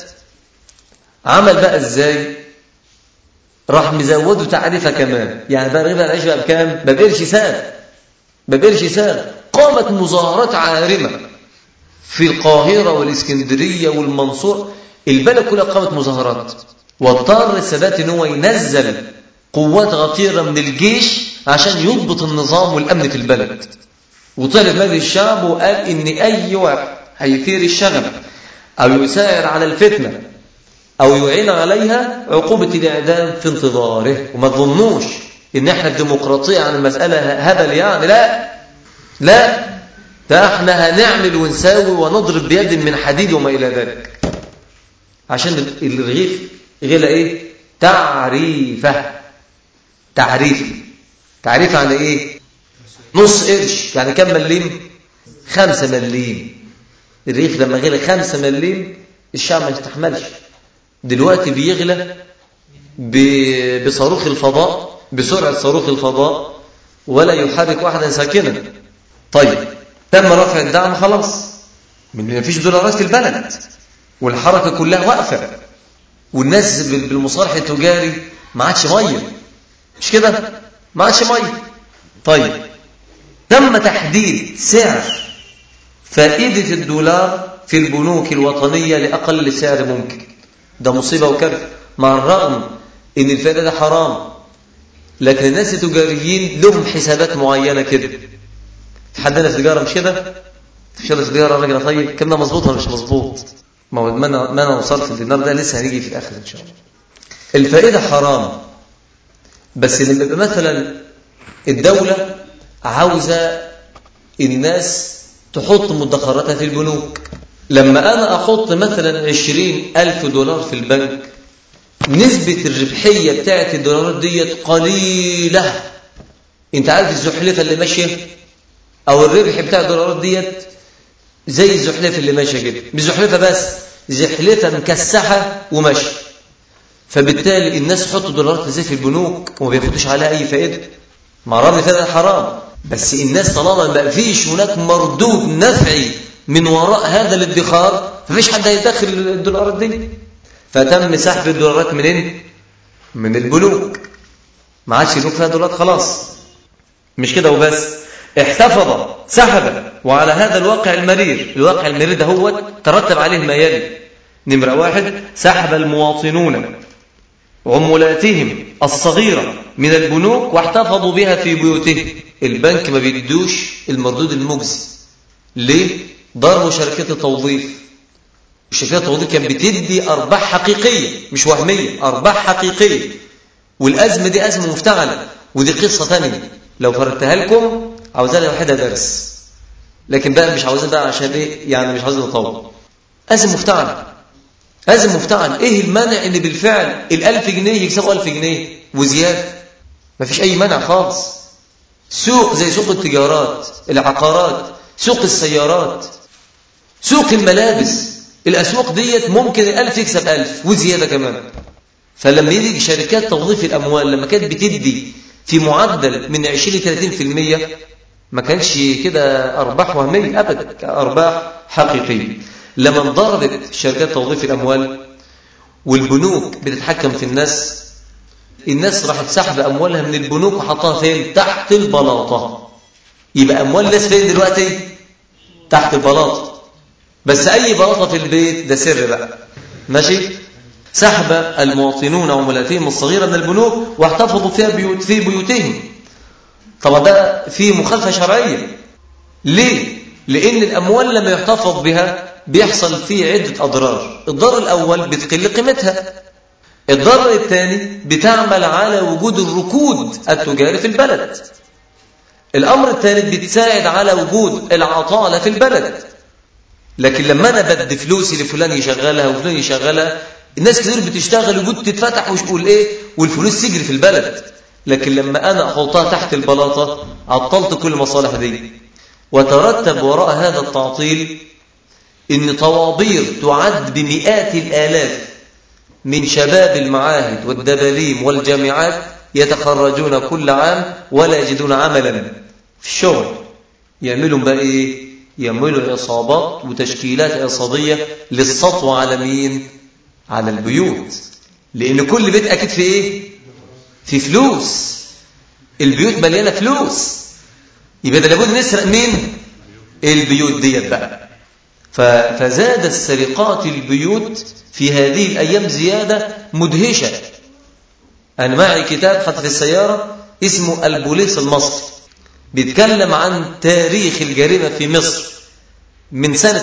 Speaker 3: عمل بقى ازاي راح مزوده تعريفة كمان يعني بقى رغيف العيش بقى بكام بقرش ساغ بقرش ساغ قامت مظاهرات عارمة في القاهرة والإسكندرية والمنصور البلد كلها قامت مظاهرات واضطر السادات ان هو ينزل قوات غطيرة من الجيش عشان يضبط النظام والأمن في البلد وطلب مجلس الشعب وقال ان اي واحد هيثير الشغب او يسائر على الفتنة او يعين عليها عقوبة الاعدام في انتظاره وما تظنوش ان احنا الديمقراطية عن المسألة هبل يعني لا لا ده احنا هنعمل ونساوي ونضرب بيد من حديد وما الى ذلك عشان الرغيف غلى ايه تعريفه تعريف تعريف عن ايه نص قرش يعني كم مليم خمسة مليم الرغيف لما غلى خمسة مليم الشعب ما يستحملش دلوقتي بيغلى بصاروخ الفضاء بسرعة صاروخ الفضاء ولا يحرك واحدا ساكنا طيب تم رفع الدعم خلاص من مفيش دولارات في البلد والحركة كلها واقفة والناس بالمصالح التجاري ما عادش ميه مش كده ما عادش ميه طيب تم تحديد سعر فائدة الدولار في البنوك الوطنية لأقل سعر ممكن ده مصيبة وكارثة مع الرغم ان الفائدة ده حرام لكن الناس التجاريين لهم حسابات معينة كده حدنا في تجارة مش كده في شغل تجارة راجل طيب كنا مظبوط ولا مش مظبوط ما هو ما انا ما انا وصلت الدينار ده لسه هنيجي في الاخر ان شاء الله الفائدة حرام بس لما يبقى مثلا الدولة عاوزة الناس تحط مدخراتها في البنوك لما أنا أحط مثلا عشرين ألف دولار في البنك نسبة الربحية بتاعت الدولارات ديت قليلة انت عارف الزحلفة اللي ماشية او الربح بتاع الدولارات ديت زي الزحلفة اللي ماشية كده مش زحلفة بس زحلفة مكسحة وماشية فبالتالي الناس تحط دولارات زي في البنوك وما بياخدوش عليها اي فائدة مع رغم كده حرام بس الناس طالما ما فيش هناك مردود نفعي من وراء هذا الادخار ففيش حد هيدخل الدولارات دي فتم سحب الدولارات منين من البنوك ما عادش يبقى فيها دولارات خلاص مش كده وبس احتفظ سحب وعلى هذا الواقع المرير الواقع المرير ده هو ترتب عليه ما يلي نمرة واحد سحب المواطنون عمولاتهم الصغيرة من البنوك واحتفظوا بها في بيوتهم البنك ما بيدوش المردود المجزي ليه؟ ضربوا شركات التوظيف شركات التوظيف كانت بتدي أرباح حقيقية مش وهمية أرباح حقيقية والأزمة دي أزمة مفتعلة ودي قصة ثانية لو فردتها لكم عاوزها لوحدها درس لكن بقى مش عاوزها بقى عشان ايه يعني مش عاوزها نطول أزمة مفتعلة أزمة مفتعل إيه المانع إن بالفعل الألف جنيه يكسبوا ألف جنيه وزيادة مفيش أي مانع خالص سوق زي سوق التجارات العقارات سوق السيارات سوق الملابس الأسواق ديت ممكن الألف يكسب ألف وزيادة كمان فلما يجي شركات توظيف الأموال لما كانت بتدي في معدل من 20 ل 30% ما كانش كده أرباح وهمية أبدا أرباح حقيقية لما انضربت شركات توظيف الأموال والبنوك بتتحكم في الناس الناس راحت سحب أموالها من البنوك وحطها فين تحت البلاطة يبقى أموال الناس فين دلوقتي تحت البلاطة بس أي بلاطة في البيت ده سر بقى ماشي سحب المواطنون عملاتهم الصغيرة من البنوك واحتفظوا فيها بيوت في بيوتهم طبعا ده في مخالفة شرعية ليه؟ لأن الأموال لما يحتفظ بها بيحصل فيه عدة أضرار الضرر الأول بتقل قيمتها الضرر الثاني بتعمل على وجود الركود التجاري في البلد الأمر الثالث بتساعد على وجود العطالة في البلد لكن لما أنا بدي فلوسي لفلان يشغلها وفلان يشغلها الناس كتير بتشتغل وجود تتفتح ويقول إيه والفلوس تجري في البلد لكن لما أنا أحطها تحت البلاطة عطلت كل المصالح دي وترتب وراء هذا التعطيل إن طوابير تعد بمئات الآلاف من شباب المعاهد والدباليم والجامعات يتخرجون كل عام ولا يجدون عملا في الشغل يعملوا بقى إيه؟ يعملوا عصابات وتشكيلات عصابية للسطو على مين؟ على البيوت لأن كل بيت أكيد في إيه؟ في فلوس البيوت مليانة فلوس يبقى ده لابد نسرق مين؟ البيوت ديت بقى فزاد السرقات البيوت في هذه الأيام زيادة مدهشة أنا معي كتاب حتى في السيارة اسمه البوليس المصري بيتكلم عن تاريخ الجريمة في مصر من سنة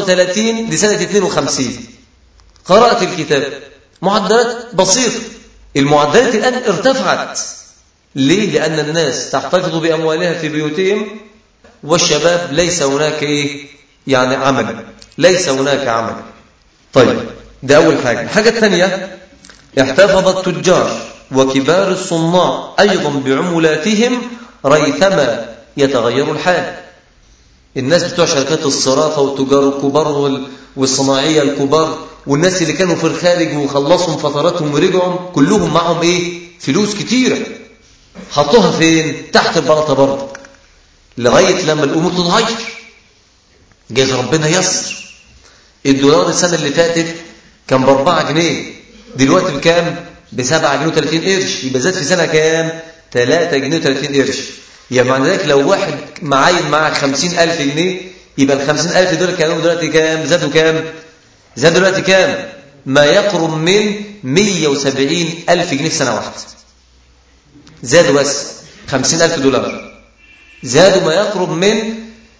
Speaker 3: 35 لسنة 52 قرأت الكتاب معدلات بسيطة المعدلات الآن ارتفعت ليه؟ لأن الناس تحتفظ بأموالها في بيوتهم والشباب ليس هناك إيه؟ يعني عمل ليس هناك عمل طيب ده أول حاجة الحاجة الثانية احتفظ التجار وكبار الصناع أيضا بعملاتهم ريثما يتغير الحال الناس بتوع شركات الصرافة والتجار الكبار والصناعية الكبار والناس اللي كانوا في الخارج وخلصوا فتراتهم ورجعوا كلهم معهم ايه فلوس كتيرة حطوها فين تحت البلاطة برضه لغاية لما الأمور تتغير جايز ربنا يسر الدولار السنة اللي فاتت كان ب 4 جنيه دلوقتي بكام؟ ب 7 جنيه و30 قرش يبقى زاد في سنة كام؟ 3 جنيه و30 قرش يعني معنى ذلك لو واحد معاين معاه 50000 جنيه يبقى ال 50000 دول كانوا دلوقتي كام؟ زادوا كام؟ زادوا دلوقتي كام؟ ما يقرب من 170 ألف جنيه في سنة واحدة زادوا بس 50 ألف دولار زادوا ما يقرب من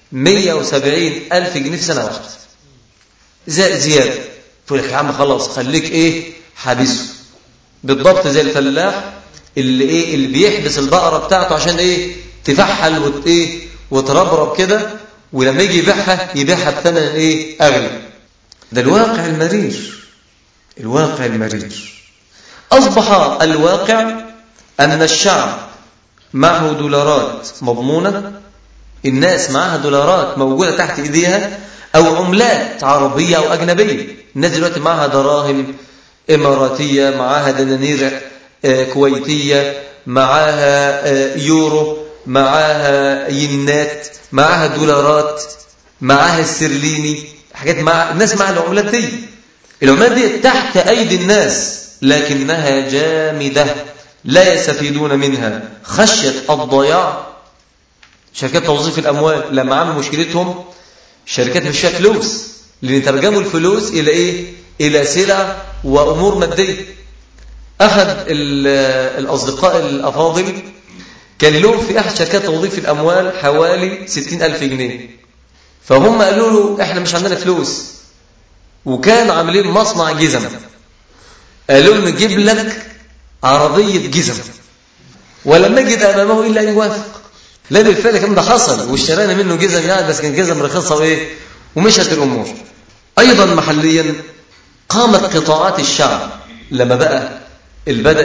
Speaker 3: 170 ألف جنيه في سنة واحدة زاد زيادة تقول لك يا عم خلاص خليك ايه حابسه بالضبط زي الفلاح اللي ايه اللي بيحبس البقرة بتاعته عشان ايه تفحل وت ايه وتربرب كده ولما يجي يبيعها يبيعها بثمن ايه اغلى ده الواقع المرير الواقع المرير أصبح الواقع أن الشعب معه دولارات مضمونة الناس معها دولارات موجودة تحت إيديها أو عملات عربية أو أجنبية الناس دلوقتي معها دراهم إماراتية معها دنانير كويتية معها يورو معها ينات معها دولارات معها السرليني حاجات مع الناس مع العملات دي العملات دي تحت أيدي الناس لكنها جامدة لا يستفيدون منها خشية الضياع شركات توظيف الأموال لما عملوا مشكلتهم الشركات مش فيها فلوس لأن ترجموا الفلوس إلى إيه؟ إلى سلع وأمور مادية أحد الأصدقاء الأفاضل كان لهم في أحد شركات توظيف الأموال حوالي 60 ألف جنيه فهم قالوا له إحنا مش عندنا فلوس وكان عاملين مصنع جزم قالوا له نجيب لك عربية جزم ولم نجد أمامه إلا أن يوافق لا بالفعل كان ده حصل واشترينا منه جزم يعني بس كان جزم رخيصة وإيه ومشت الأمور أيضا محليا قامت قطاعات الشعب لما بقى بدأ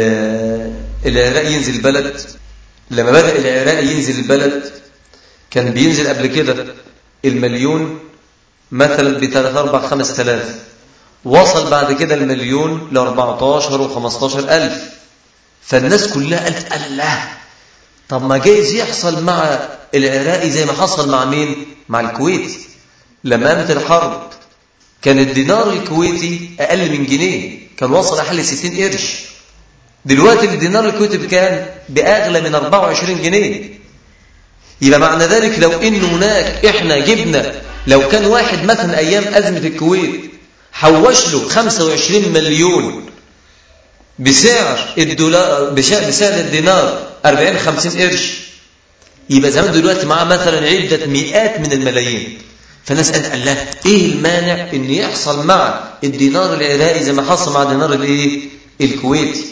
Speaker 3: العراق ينزل البلد لما بدأ العراق ينزل البلد كان بينزل قبل كده المليون مثلا ب 3 4 5000 وصل بعد كده المليون ل 14 و 15000 فالناس كلها قالت الله طب ما جايز يحصل مع العراقي زي ما حصل مع مين مع الكويت لما قامت الحرب كان الدينار الكويتي اقل من جنيه كان وصل احل 60 قرش دلوقتي الدينار الكويتي بكام باغلى من 24 جنيه يبقى معنى ذلك لو ان هناك احنا جبنا لو كان واحد مثلا ايام ازمه الكويت حوش له 25 مليون بسعر الدولار بسعر الدينار 40 50 قرش يبقى زمان دلوقتي معاه مثلا عده مئات من الملايين فالناس قالت الله ايه المانع ان يحصل مع الدينار العراقي زي ما حصل مع الدينار الايه الكويتي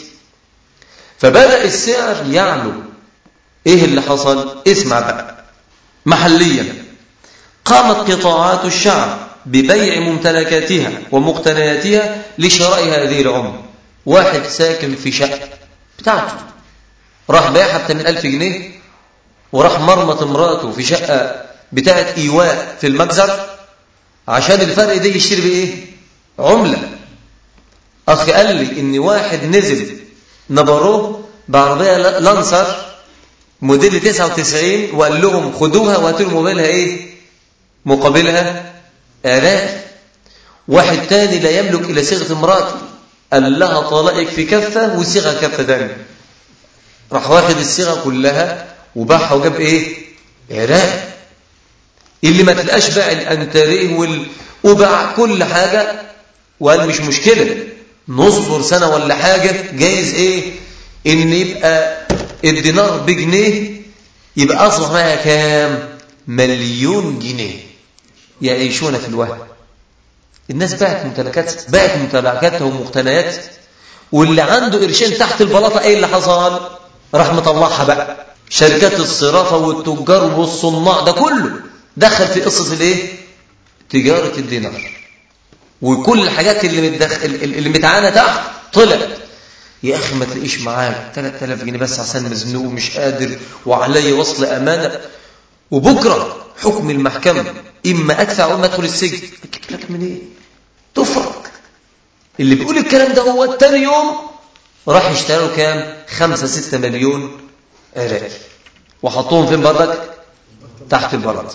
Speaker 3: فبدا السعر يعلو ايه اللي حصل اسمع بقى محليا قامت قطاعات الشعب ببيع ممتلكاتها ومقتنياتها لشراء هذه العملة واحد ساكن في شقة بتاعته راح بايعها ب 80000 جنيه وراح مرمط امراته في شقة بتاعت إيواء في المجزر عشان الفرق ده يشتري بإيه؟ عملة أخي قال لي إن واحد نزل نبروه بعربية لانسر موديل 99 وقال لهم خدوها وهاتوا له موبايلها إيه؟ مقابلها آلاف واحد تاني لا يملك إلى صيغة امرأته قال لها طلقك في كفة وصيغة كفة تانية راح واخد الصيغة كلها وباعها وجاب ايه عراق اللي ما تلقاش باع الانتريه وال... وباع كل حاجة وقال مش مشكلة نصبر سنة ولا حاجة جايز ايه ان يبقى الدينار بجنيه يبقى اصبح معايا كام مليون جنيه يعيشون في الوهم الناس باعت ممتلكات باعت ممتلكاتها ومقتنيات واللي عنده قرشين تحت البلاطه ايه اللي حصل راح مطلعها بقى شركات الصرافه والتجار والصناع ده كله دخل في قصه الايه تجاره الدينار وكل الحاجات اللي متدخل اللي متعانه تحت طلعت يا اخي ما تلاقيش معاك 3000 جنيه بس عشان مزنوق ومش قادر وعلي وصل امانه وبكره حكم المحكمه اما ادفع واما ادخل السجن اجيب لك منين إيه؟ تفرق اللي بيقول الكلام ده هو التاني يوم راح يشتري له كام 5 6 مليون عراقي وحطوهم فين بردك تحت البلاط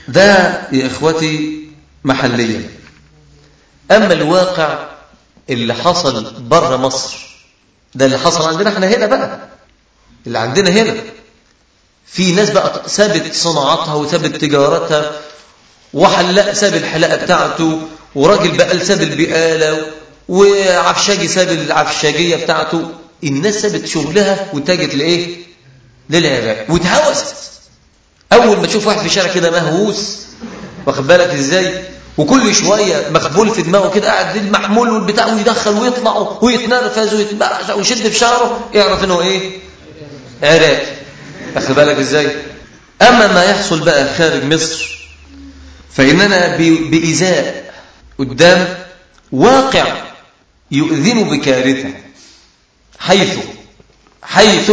Speaker 3: ده يا إخوتي محليا أما الواقع اللي حصل بره مصر ده اللي حصل عندنا احنا هنا بقى اللي عندنا هنا في ناس بقى سابت صناعاتها وسابت تجارتها وحلاق ساب الحلاقة بتاعته وراجل بقى ساب البقالة وعفشاجي ساب العفشاجية بتاعته الناس سابت شغلها واتجهت لايه للعراق واتهوست اول ما تشوف واحد في الشارع كده مهووس واخد بالك ازاي وكل شويه مخبول في دماغه كده قاعد المحمول والبتاع ويدخل ويطلع ويتنرفز ويتبعش ويشد في شعره يعرف انه ايه عراقي واخد بالك ازاي اما ما يحصل بقى خارج مصر فاننا بإزاء قدام واقع يؤذن بكارثه حيث حيث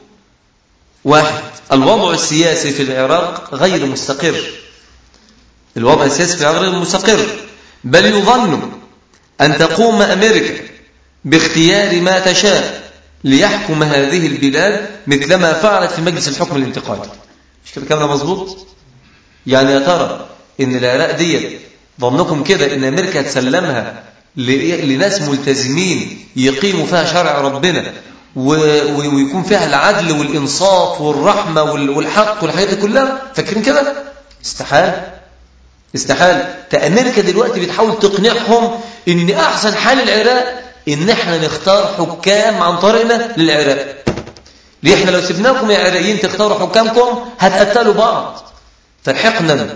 Speaker 3: واحد الوضع السياسي في العراق غير مستقر الوضع السياسي في العراق غير مستقر بل يظن أن تقوم أمريكا باختيار ما تشاء ليحكم هذه البلاد مثلما فعلت في مجلس الحكم الانتقالي مش كده كلام مظبوط يعني يا ترى ان العراق ديت ظنكم كده ان امريكا تسلمها لناس ملتزمين يقيموا فيها شرع ربنا ويكون فيها العدل والإنصاف والرحمة والحق والحاجات دي كلها فاكرين كده استحال استحال أمريكا دلوقتي بتحاول تقنعهم ان احسن حال العراق ان احنا نختار حكام عن طريقنا للعراق ليه احنا لو سبناكم يا عراقيين تختاروا حكامكم هتقتلوا بعض فحقنا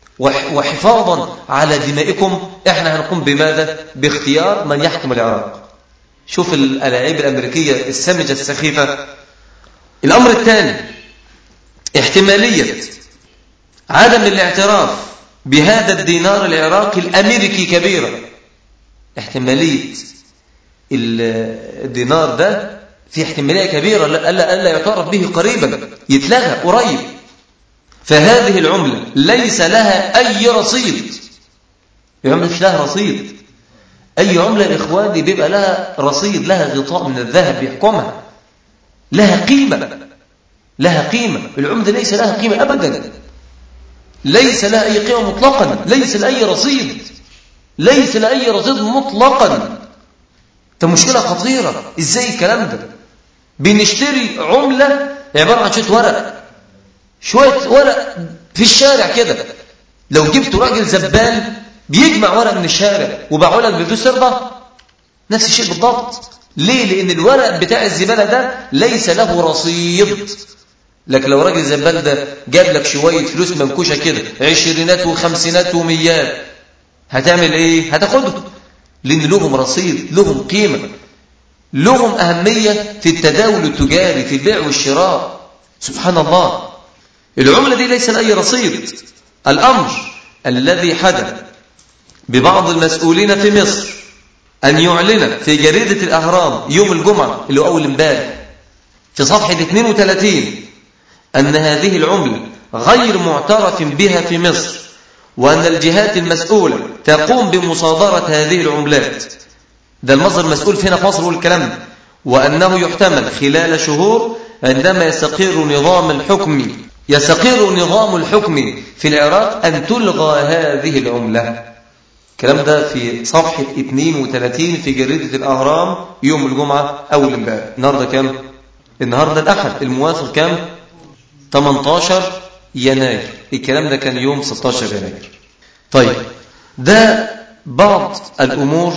Speaker 3: وحفاظا على دمائكم احنا هنقوم بماذا باختيار من يحكم العراق شوف الألاعيب الأمريكية السمجة السخيفة الأمر الثاني احتمالية عدم الاعتراف بهذا الدينار العراقي الأمريكي كبيرة احتمالية الدينار ده في احتمالية كبيرة ألا, ألا يعترف به قريبا يتلغى قريب فهذه العملة ليس لها أي رصيد يعني مش لها رصيد أي عملة يا إخواني بيبقى لها رصيد لها غطاء من الذهب يحكمها لها قيمة لها قيمة العملة ليس لها قيمة أبدا ليس لها أي قيمة مطلقا ليس لها أي رصيد ليس لها أي رصيد مطلقا ده مشكلة خطيرة إزاي الكلام ده بنشتري عملة عبارة عن شوية ورق شوية ورق في الشارع كده لو جبت راجل زبال بيجمع ورق من الشارع وباعه لك بفلوس ترضى نفس الشيء بالضبط ليه لان الورق بتاع الزباله ده ليس له رصيد لكن لو راجل زبال ده جاب لك شويه فلوس منكوشه كده عشرينات وخمسينات وميات هتعمل ايه هتاخدهم لان لهم رصيد لهم قيمه لهم اهميه في التداول التجاري في البيع والشراء سبحان الله العمله دي ليس لها اي رصيد الامر الذي حدث ببعض المسؤولين في مصر أن يعلن في جريدة الأهرام يوم الجمعة اللي هو أول امبارح في صفحة 32 أن هذه العملة غير معترف بها في مصر وأن الجهات المسؤولة تقوم بمصادرة هذه العملات ده المصدر المسؤول فينا في مصر هو الكلام وأنه يحتمل خلال شهور عندما يستقر نظام الحكم يستقر نظام الحكم في العراق أن تلغى هذه العملة الكلام ده في صفحة 32 في جريدة الأهرام يوم الجمعة أول امبارح النهاردة كام؟ النهاردة الأحد الموافق كام؟ 18 يناير الكلام ده كان يوم 16 يناير طيب ده بعض الأمور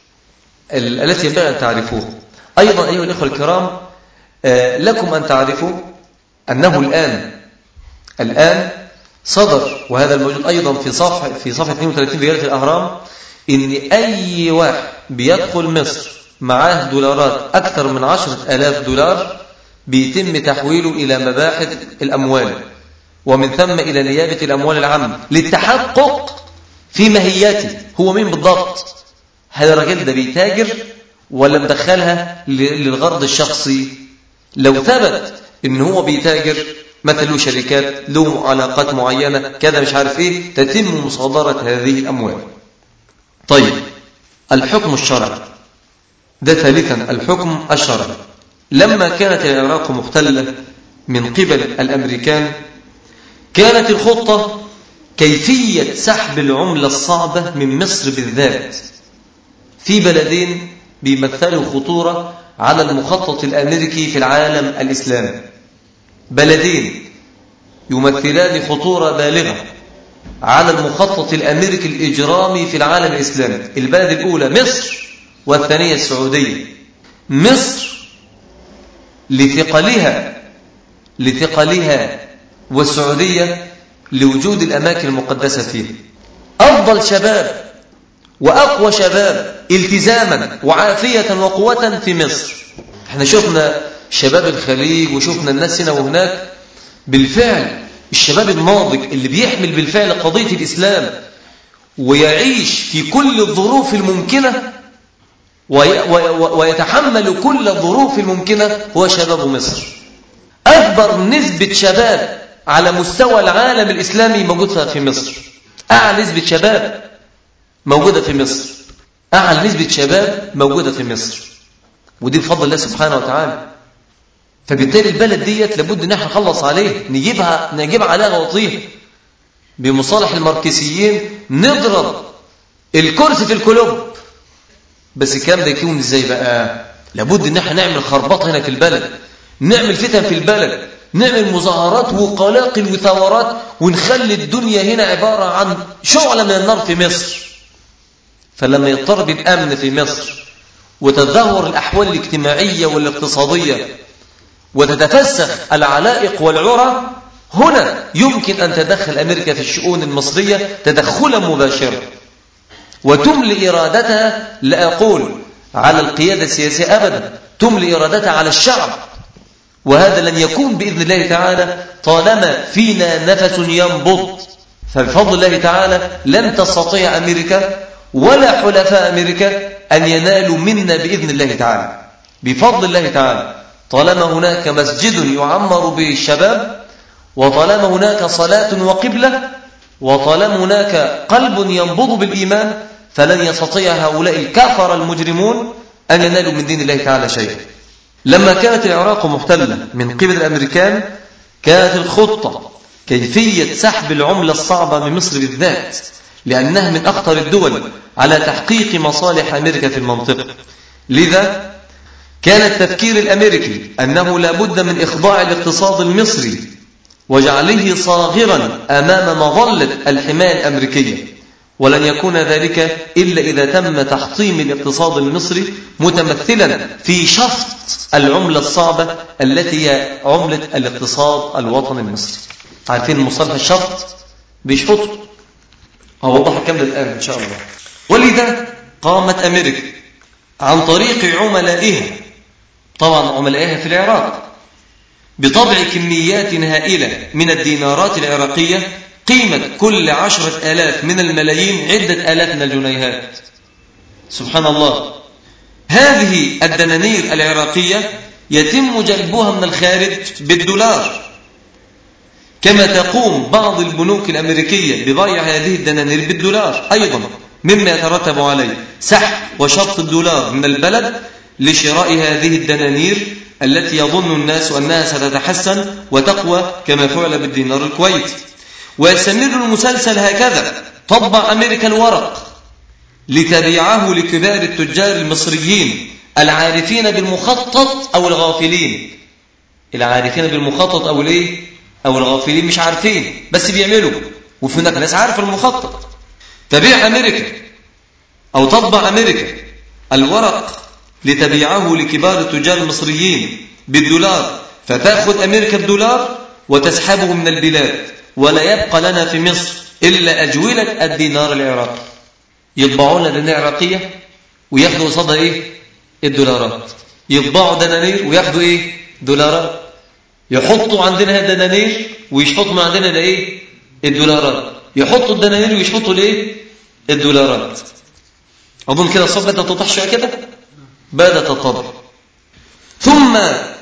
Speaker 3: التي ينبغي أن تعرفوها أيضا أيها الإخوة الكرام لكم أن تعرفوا أنه الآن الآن صدر وهذا الموجود أيضا في صفحة في صفحة 32 في جريدة الأهرام إن أي واحد بيدخل مصر معاه دولارات أكثر من عشرة ألاف دولار بيتم تحويله إلى مباحث الأموال ومن ثم إلى نيابة الأموال العامة للتحقق في ماهيته هو مين بالضبط هل الراجل ده بيتاجر ولا مدخلها للغرض الشخصي لو ثبت ان هو بيتاجر مثلا له شركات له علاقات معينة كذا مش عارف ايه تتم مصادرة هذه الأموال طيب الحكم الشرعي ده ثالثا الحكم الشرعي لما كانت العراق محتلة من قبل الأمريكان كانت الخطة كيفية سحب العملة الصعبة من مصر بالذات في بلدين بيمثلوا خطورة على المخطط الأمريكي في العالم الإسلامي بلدين يمثلان خطورة بالغة على المخطط الأمريكي الإجرامي في العالم الإسلامي البلد الأولى مصر والثانية السعودية مصر لثقلها لثقلها والسعودية لوجود الأماكن المقدسة فيها أفضل شباب وأقوى شباب التزاما وعافية وقوة في مصر احنا شفنا شباب الخليج وشفنا الناس هنا وهناك بالفعل الشباب الناضج اللي بيحمل بالفعل قضية الإسلام ويعيش في كل الظروف الممكنة ويتحمل كل الظروف الممكنة هو شباب مصر أكبر نسبة شباب على مستوى العالم الإسلامي موجودة في مصر أعلى نسبة شباب موجودة في مصر أعلى نسبة شباب موجودة في مصر ودي بفضل الله سبحانه وتعالى فبالتالي البلد ديت لابد ان احنا نخلص عليه نجيبها نجيب عليها غطيه بمصالح الماركسيين نضرب الكرسي في الكلوب بس الكلام ده يكون ازاي بقى لابد ان احنا نعمل خربطه هنا في البلد نعمل فتن في البلد نعمل مظاهرات وقلاقل وثورات ونخلي الدنيا هنا عبارة عن شعلة من النار في مصر فلما يضطرب الأمن في مصر وتدهور الأحوال الاجتماعية والاقتصادية وتتفسخ العلائق والعرى هنا يمكن أن تدخل أمريكا في الشؤون المصرية تدخلا مباشرا وتملي إرادتها لا أقول على القيادة السياسية أبدا تملي إرادتها على الشعب وهذا لن يكون بإذن الله تعالى طالما فينا نفس ينبض فبفضل الله تعالى لن تستطيع أمريكا ولا حلفاء أمريكا أن ينالوا منا بإذن الله تعالى بفضل الله تعالى طالما هناك مسجد يعمر به الشباب وطالما هناك صلاة وقبلة وطالما هناك قلب ينبض بالإيمان فلن يستطيع هؤلاء الكفر المجرمون أن ينالوا من دين الله تعالى شيئا لما كانت العراق محتلة من قبل الأمريكان كانت الخطة كيفية سحب العملة الصعبة من مصر بالذات لأنها من أخطر الدول على تحقيق مصالح أمريكا في المنطقة لذا كان التفكير الأمريكي أنه لا بد من إخضاع الاقتصاد المصري وجعله صاغرا أمام مظلة الحماية الأمريكية ولن يكون ذلك إلا إذا تم تحطيم الاقتصاد المصري متمثلا في شفط العملة الصعبة التي هي عملة الاقتصاد الوطني المصري عارفين المصطلح الشفط بيشفطه هوضح الكلام الآن إن شاء الله ولذا قامت أمريكا عن طريق عملائها طبعا عملائها في العراق بطبع كميات هائلة من الدينارات العراقية قيمة كل عشرة آلاف من الملايين عدة آلاف من الجنيهات سبحان الله هذه الدنانير العراقية يتم جلبها من الخارج بالدولار كما تقوم بعض البنوك الأمريكية بضيع هذه الدنانير بالدولار أيضا مما يترتب عليه سحب وشفط الدولار من البلد لشراء هذه الدنانير التي يظن الناس أنها ستتحسن وتقوى كما فعل بالدينار الكويتي ويستمر المسلسل هكذا طبع أمريكا الورق لتبيعه لكبار التجار المصريين العارفين بالمخطط أو الغافلين العارفين بالمخطط أو ليه أو الغافلين مش عارفين بس بيعملوا وفي هناك ناس عارف المخطط تبيع أمريكا أو تطبع أمريكا الورق لتبيعه لكبار التجار المصريين بالدولار فتأخذ أمريكا الدولار وتسحبه من البلاد ولا يبقى لنا في مصر إلا أجولة الدينار العراقي يطبعون دنانير عراقية وياخدوا قصادها إيه الدولارات يطبعوا دنانير وياخدوا إيه دولارات يحطوا عندنا دنانير ويشحطوا من عندنا ده إيه الدولارات يحطوا الدنانير ويشحطوا ليه الدولارات أظن كده الصوت بدأت تطح شوية كده بدأت تطبع ثم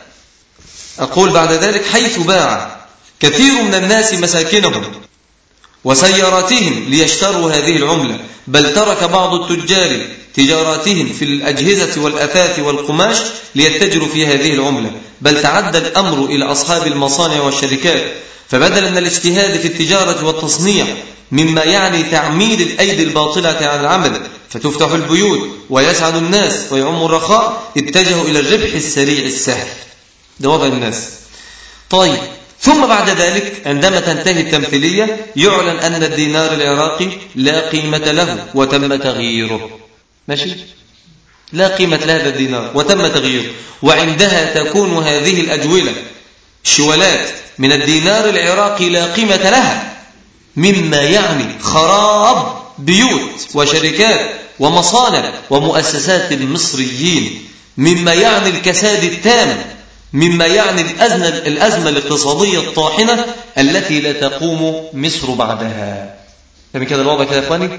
Speaker 3: أقول بعد ذلك حيث باع كثير من الناس مساكنهم وسياراتهم ليشتروا هذه العملة بل ترك بعض التجار تجاراتهم في الأجهزة والأثاث والقماش ليتجروا في هذه العملة بل تعدى الأمر إلى أصحاب المصانع والشركات فبدلا من الاجتهاد في التجارة والتصنيع مما يعني تعميد الأيدي الباطلة عن العمل فتفتح البيوت ويسعد الناس ويعم الرخاء اتجهوا إلى الربح السريع السهل ده وضع الناس طيب ثم بعد ذلك عندما تنتهي التمثيلية يعلن أن الدينار العراقي لا قيمة له وتم تغييره ماشي لا قيمة لهذا الدينار وتم تغييره وعندها تكون هذه الأجولة شولات من الدينار العراقي لا قيمة لها مما يعني خراب بيوت وشركات ومصانع ومؤسسات المصريين مما يعني الكساد التام مما يعني الأزمة, الأزمة الاقتصادية الطاحنة التي لا تقوم مصر بعدها فمن كده الوضع كده يا أخواني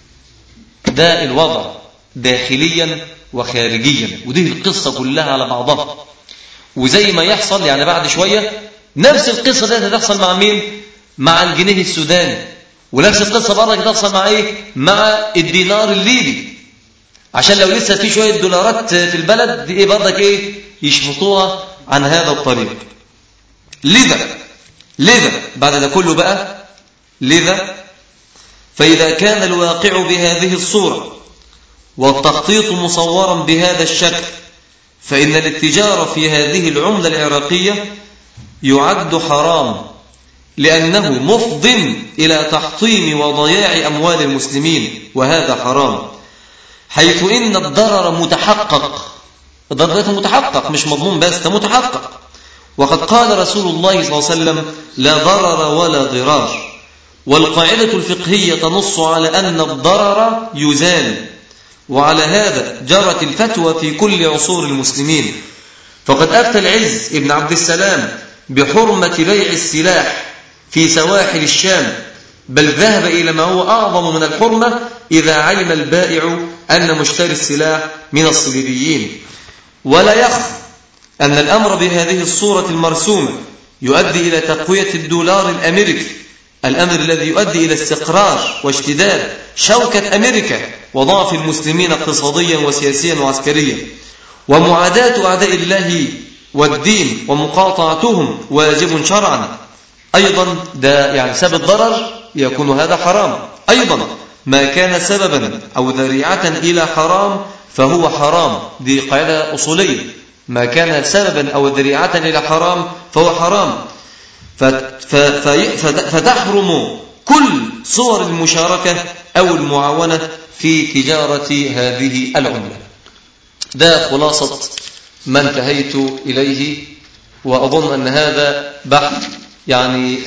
Speaker 3: ده الوضع داخليا وخارجيا ودي القصة كلها على بعضها وزي ما يحصل يعني بعد شوية نفس القصة دي هتحصل مع مين مع الجنيه السوداني ونفس القصة برضك تحصل مع ايه مع الدينار الليبي عشان لو لسه في شوية دولارات في البلد دي ايه برضك ايه يشفطوها عن هذا الطريق لذا لذا بعد ده كله بقى لذا فإذا كان الواقع بهذه الصورة والتخطيط مصورا بهذا الشكل فإن الاتجار في هذه العملة العراقية يعد حرام لأنه مفض إلى تحطيم وضياع أموال المسلمين وهذا حرام حيث إن الضرر متحقق الضرر متحقق مش مضمون بس ده متحقق وقد قال رسول الله صلى الله عليه وسلم لا ضرر ولا ضرار والقاعدة الفقهية تنص على أن الضرر يزال وعلى هذا جرت الفتوى في كل عصور المسلمين فقد أفتى العز ابن عبد السلام بحرمة بيع السلاح في سواحل الشام بل ذهب إلى ما هو أعظم من الحرمة إذا علم البائع أن مشتري السلاح من الصليبيين ولا يخف أن الأمر بهذه الصورة المرسومة يؤدي إلى تقوية الدولار الأمريكي الأمر الذي يؤدي إلى استقرار واشتداد شوكة أمريكا وضعف المسلمين اقتصاديا وسياسيا وعسكريا ومعاداة أعداء الله والدين ومقاطعتهم واجب شرعا أيضا ده يعني سبب ضرر يكون هذا حرام أيضا ما كان سببا أو ذريعة إلى حرام فهو حرام دي قاعدة أصولية ما كان سببا أو ذريعة إلى حرام فهو حرام فتحرم كل صور المشاركة أو المعاونة في تجارة هذه العملة ده خلاصة ما انتهيت إليه وأظن أن هذا بحث يعني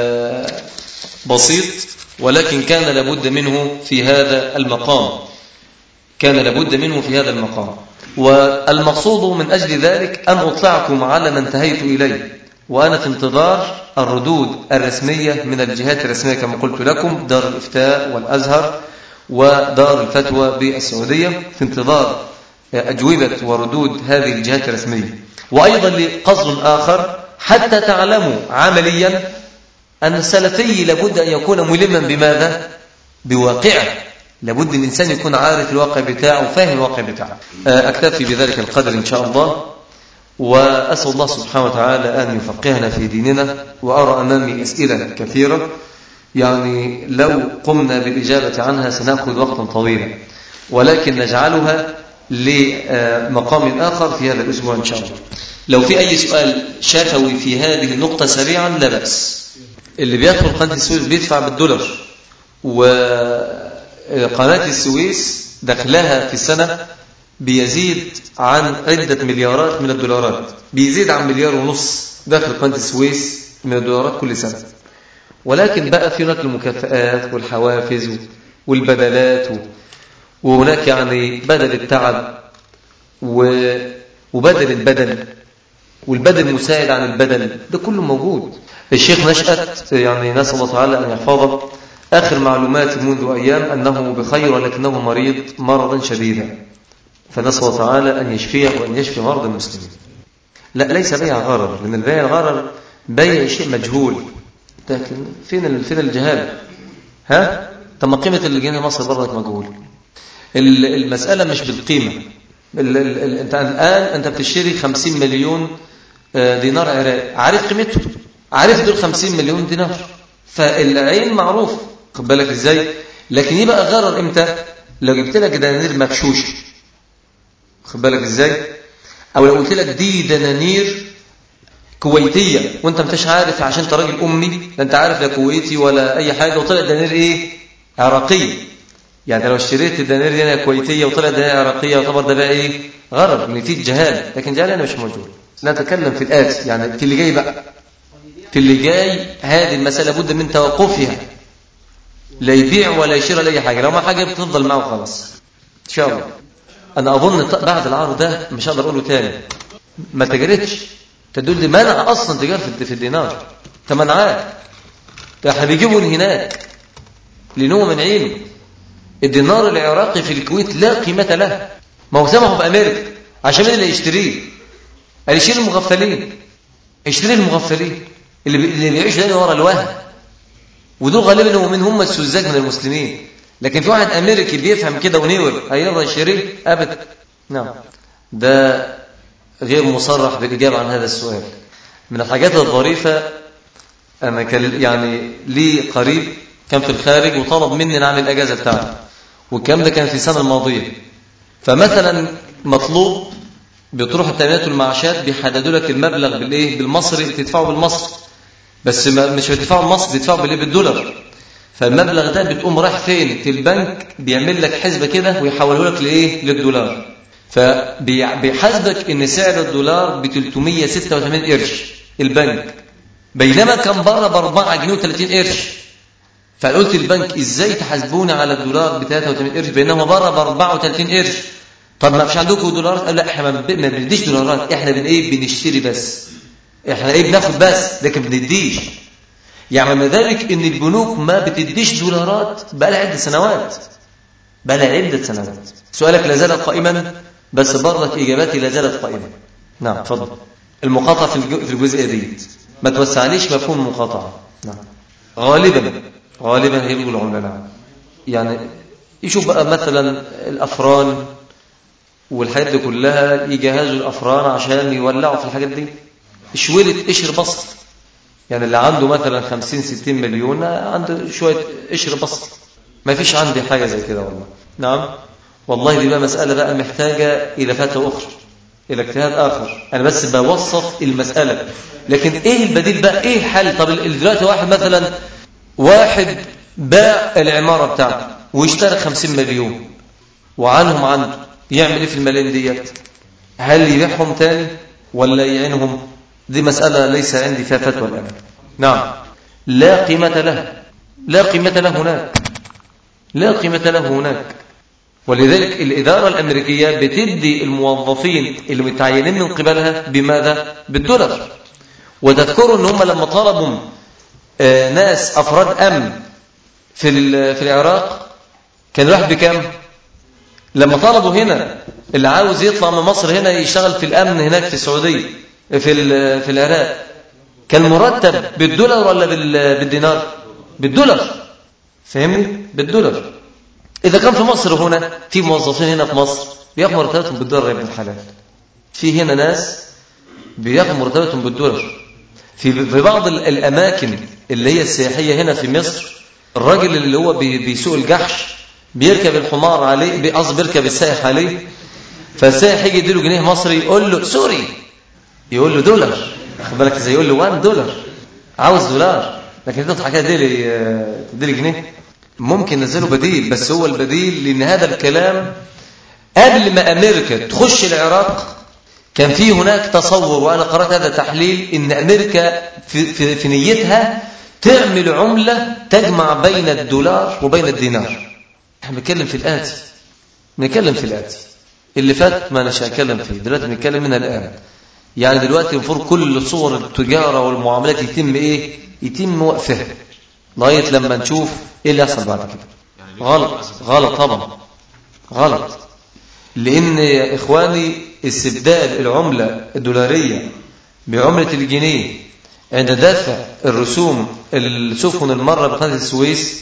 Speaker 3: بسيط ولكن كان لابد منه في هذا المقام كان لابد منه في هذا المقام والمقصود من أجل ذلك أن أطلعكم على ما انتهيت إليه وأنا في انتظار الردود الرسمية من الجهات الرسمية كما قلت لكم دار الإفتاء والأزهر ودار الفتوى بالسعودية في انتظار أجوبة وردود هذه الجهات الرسمية وأيضا لقصد آخر حتى تعلموا عمليا أن السلفي لابد أن يكون ملما بماذا؟ بواقعه لابد الإنسان يكون عارف الواقع بتاعه وفاهم الواقع بتاعه أكتفي بذلك القدر إن شاء الله وأسأل الله سبحانه وتعالى أن يفقهنا في ديننا وأرى أمامي أسئلة كثيرة يعني لو قمنا بالإجابة عنها سنأخذ وقتا طويلا ولكن نجعلها لمقام آخر في هذا الأسبوع إن شاء الله لو في أي سؤال شفوي في هذه النقطة سريعا لا بأس اللي بيدخل قناة السويس بيدفع بالدولار وقناة السويس دخلها في السنة بيزيد عن عدة مليارات من الدولارات بيزيد عن مليار ونص داخل قناة السويس من الدولارات كل سنة ولكن بقى في هناك المكافآت والحوافز والبدلات وهناك يعني بدل التعب وبدل البدل والبدل مساعد عن البدل ده كله موجود الشيخ نشأت يعني نسأل الله تعالى أن يحفظه آخر معلومات منذ أيام أنه بخير ولكنه مريض مرضا شديدا فنسأل الله تعالى أن يشفيه وأن يشفي مرضى المسلمين لا ليس بيع غرر لأن البيع الغرر بيع شيء مجهول لكن فين فين الجهالة ها طب ما قيمة اللي جينا مصر برضك مجهول المسألة مش بالقيمة ال ال ال انت الآن انت بتشتري 50 مليون دينار عراقي عارف قيمته عارف دول 50 مليون دينار فالعين معروف خد بالك ازاي لكن يبقى غرر امتى لو جبت لك دنانير مغشوشه خد بالك ازاي او لو قلت لك دي دنانير كويتيه وانت ما انتش عارف عشان انت راجل امي لا انت عارف لا كويتي ولا اي حاجه وطلع دنانير ايه عراقيه يعني لو اشتريت الدنانير دي كويتيه وطلع دنانير عراقيه يعتبر ده بقى ايه غرر نتيجه جهال لكن جهال انا مش موجود لا نتكلم في الاتي يعني في اللي جاي بقى في اللي جاي هذه المساله بد من توقفها لا يبيع ولا يشتري ولا اي حاجه لو ما حاجه بتفضل معه خلاص ان شاء الله انا اظن بعد العرض ده مش هقدر اقوله تاني ما تجارتش تدل لي منع اصلا تجار في الدينار تمنعات احنا بيجيبوا من هناك لان هو منعينه الدينار العراقي في الكويت لا قيمه له ما هو سمحوا في امريكا عشان مين اللي يشتريه قال يشتري المغفلين يشتري المغفلين اللي بي... اللي بيعيشوا دايما ورا الوهم ودول غالبا هم من هم السذاج من المسلمين لكن في واحد امريكي بيفهم كده ونور هيرضى يشتريه ابدا نعم ده غير مصرح بالاجابه عن هذا السؤال من الحاجات الظريفه انا كان يعني لي قريب كان في الخارج وطلب مني نعمل الاجازه بتاعتي والكلام ده كان في السنه الماضيه فمثلا مطلوب بتروح التامينات والمعاشات بيحددوا لك المبلغ بالايه بالمصري تدفعه بالمصري بس مش بتدفعه بالمصري بتدفعه بالايه بالدولار فالمبلغ ده بتقوم رايح فين في البنك بيعمل لك حسبه كده ويحوله لك لايه للدولار فبيحاسبك ان سعر الدولار ب 386 قرش البنك بينما كان بره ب 4 جنيه و30 قرش فقلت البنك ازاي تحاسبوني على الدولار ب 83 قرش بينما بره ب 34 قرش طب ما فيش عندكم دولارات قال لا احنا ما بنديش دولارات احنا بن ايه بنشتري بس احنا ايه بناخد بس لكن بنديش يعني من ذلك ان البنوك ما بتديش دولارات بقى لها عده سنوات بقى لها عده سنوات سؤالك لا زال قائما بس برضك اجاباتي لا زالت قائمه نعم اتفضل المقاطعه في في الجزئيه دي ما توسعنيش مفهوم المقاطعه نعم غالبا غالبا هيلغوا العمله نعم يعني يشوف بقى مثلا الافران والحاجات دي كلها يجهزوا الافران عشان يولعوا في الحاجات دي شوية قشر بصل يعني اللي عنده مثلا 50 60 مليون عنده شوية قشر بصل ما فيش عندي حاجة زي كده والله نعم والله دي بقى مسألة بقى محتاجة إلى فتوى أخرى إلى اجتهاد آخر أنا بس بوصف المسألة لكن إيه البديل بقى إيه الحل طب دلوقتي واحد مثلا واحد باع العمارة بتاعته واشترى 50 مليون وعنهم عنده يعمل إيه في الملايين ديت هل يبيعهم تاني ولا يعينهم دي مسألة ليس عندي فيها فتوى الآن نعم لا قيمة له لا قيمة له هناك لا قيمة له هناك ولذلك الإدارة الأمريكية بتدي الموظفين اللي متعينين من قبلها بماذا؟ بالدولار وتذكروا ان هم لما طلبوا ناس أفراد أمن في في العراق كان راح بكام؟ لما طلبوا هنا اللي عاوز يطلع من مصر هنا يشتغل في الأمن هناك في السعودية في في العراق كان مرتب بالدولار ولا بالدينار بالدولار فاهمني بالدولار إذا كان في مصر هنا في موظفين هنا في مصر بياخدوا مرتباتهم بالدولار يا ابن الحلال في هنا ناس بياخدوا مرتباتهم بالدولار في في بعض الأماكن اللي هي السياحية هنا في مصر الراجل اللي هو بيسوق الجحش بيركب الحمار عليه قصدي بيركب السائح عليه فالسائح يجي يديله جنيه مصري يقول له سوري يقول له دولار خد بالك ازاي يقول له 1 دولار عاوز دولار لكن انت تضحك كده تديلي تديلي جنيه ممكن نزله بديل بس هو البديل لان هذا الكلام قبل ما امريكا تخش العراق كان في هناك تصور وانا قرات هذا تحليل ان امريكا في, في, في نيتها تعمل عمله تجمع بين الدولار وبين الدينار احنا بنتكلم في الاتي بنتكلم في الاتي اللي فات ما انا هتكلم فيه دلوقتي بنتكلم من الان يعني دلوقتي المفروض كل صور التجارة والمعاملات يتم ايه يتم وقفها لغاية لما نشوف ايه اللي يحصل بعد كده غلط غلط طبعا غلط لان يا اخواني استبدال العملة الدولارية بعملة الجنيه عند دفع الرسوم السفن المرة بقناة السويس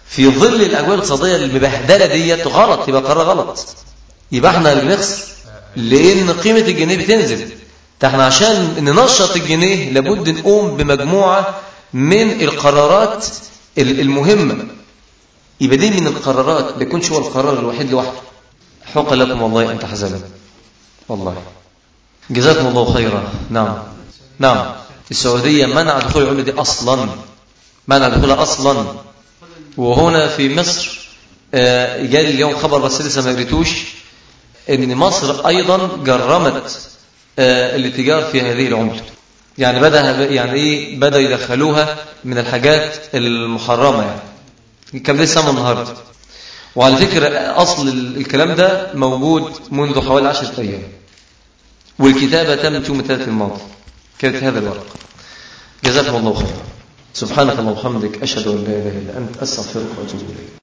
Speaker 3: في ظل الأجواء الاقتصادية المبهدلة ديت غلط يبقى قرار غلط يبقى احنا اللي بنخسر لأن قيمة الجنيه بتنزل ده احنا عشان ننشط الجنيه لابد نقوم بمجموعة من القرارات المهمة يبقى دي من القرارات ما يكونش هو القرار الوحيد لوحده حق لكم والله أن تحزنوا والله جزاكم الله خيرا نعم نعم السعودية منع دخول العملة دي أصلا منع دخولها أصلا وهنا في مصر آه، جالي اليوم خبر بس لسه ما قريتوش ان مصر ايضا جرمت آه، الاتجار في هذه العملة يعني بدا يعني ايه بدا يدخلوها من الحاجات المحرمه يعني كان لسه من النهارده وعلى فكره اصل الكلام ده موجود منذ حوالي 10 ايام والكتابه تمت يوم الثلاث الماضي كانت هذا الورق جزاكم الله خيرا سبحانك اللهم وبحمدك اشهد ان لا اله الا انت استغفرك واتوب اليك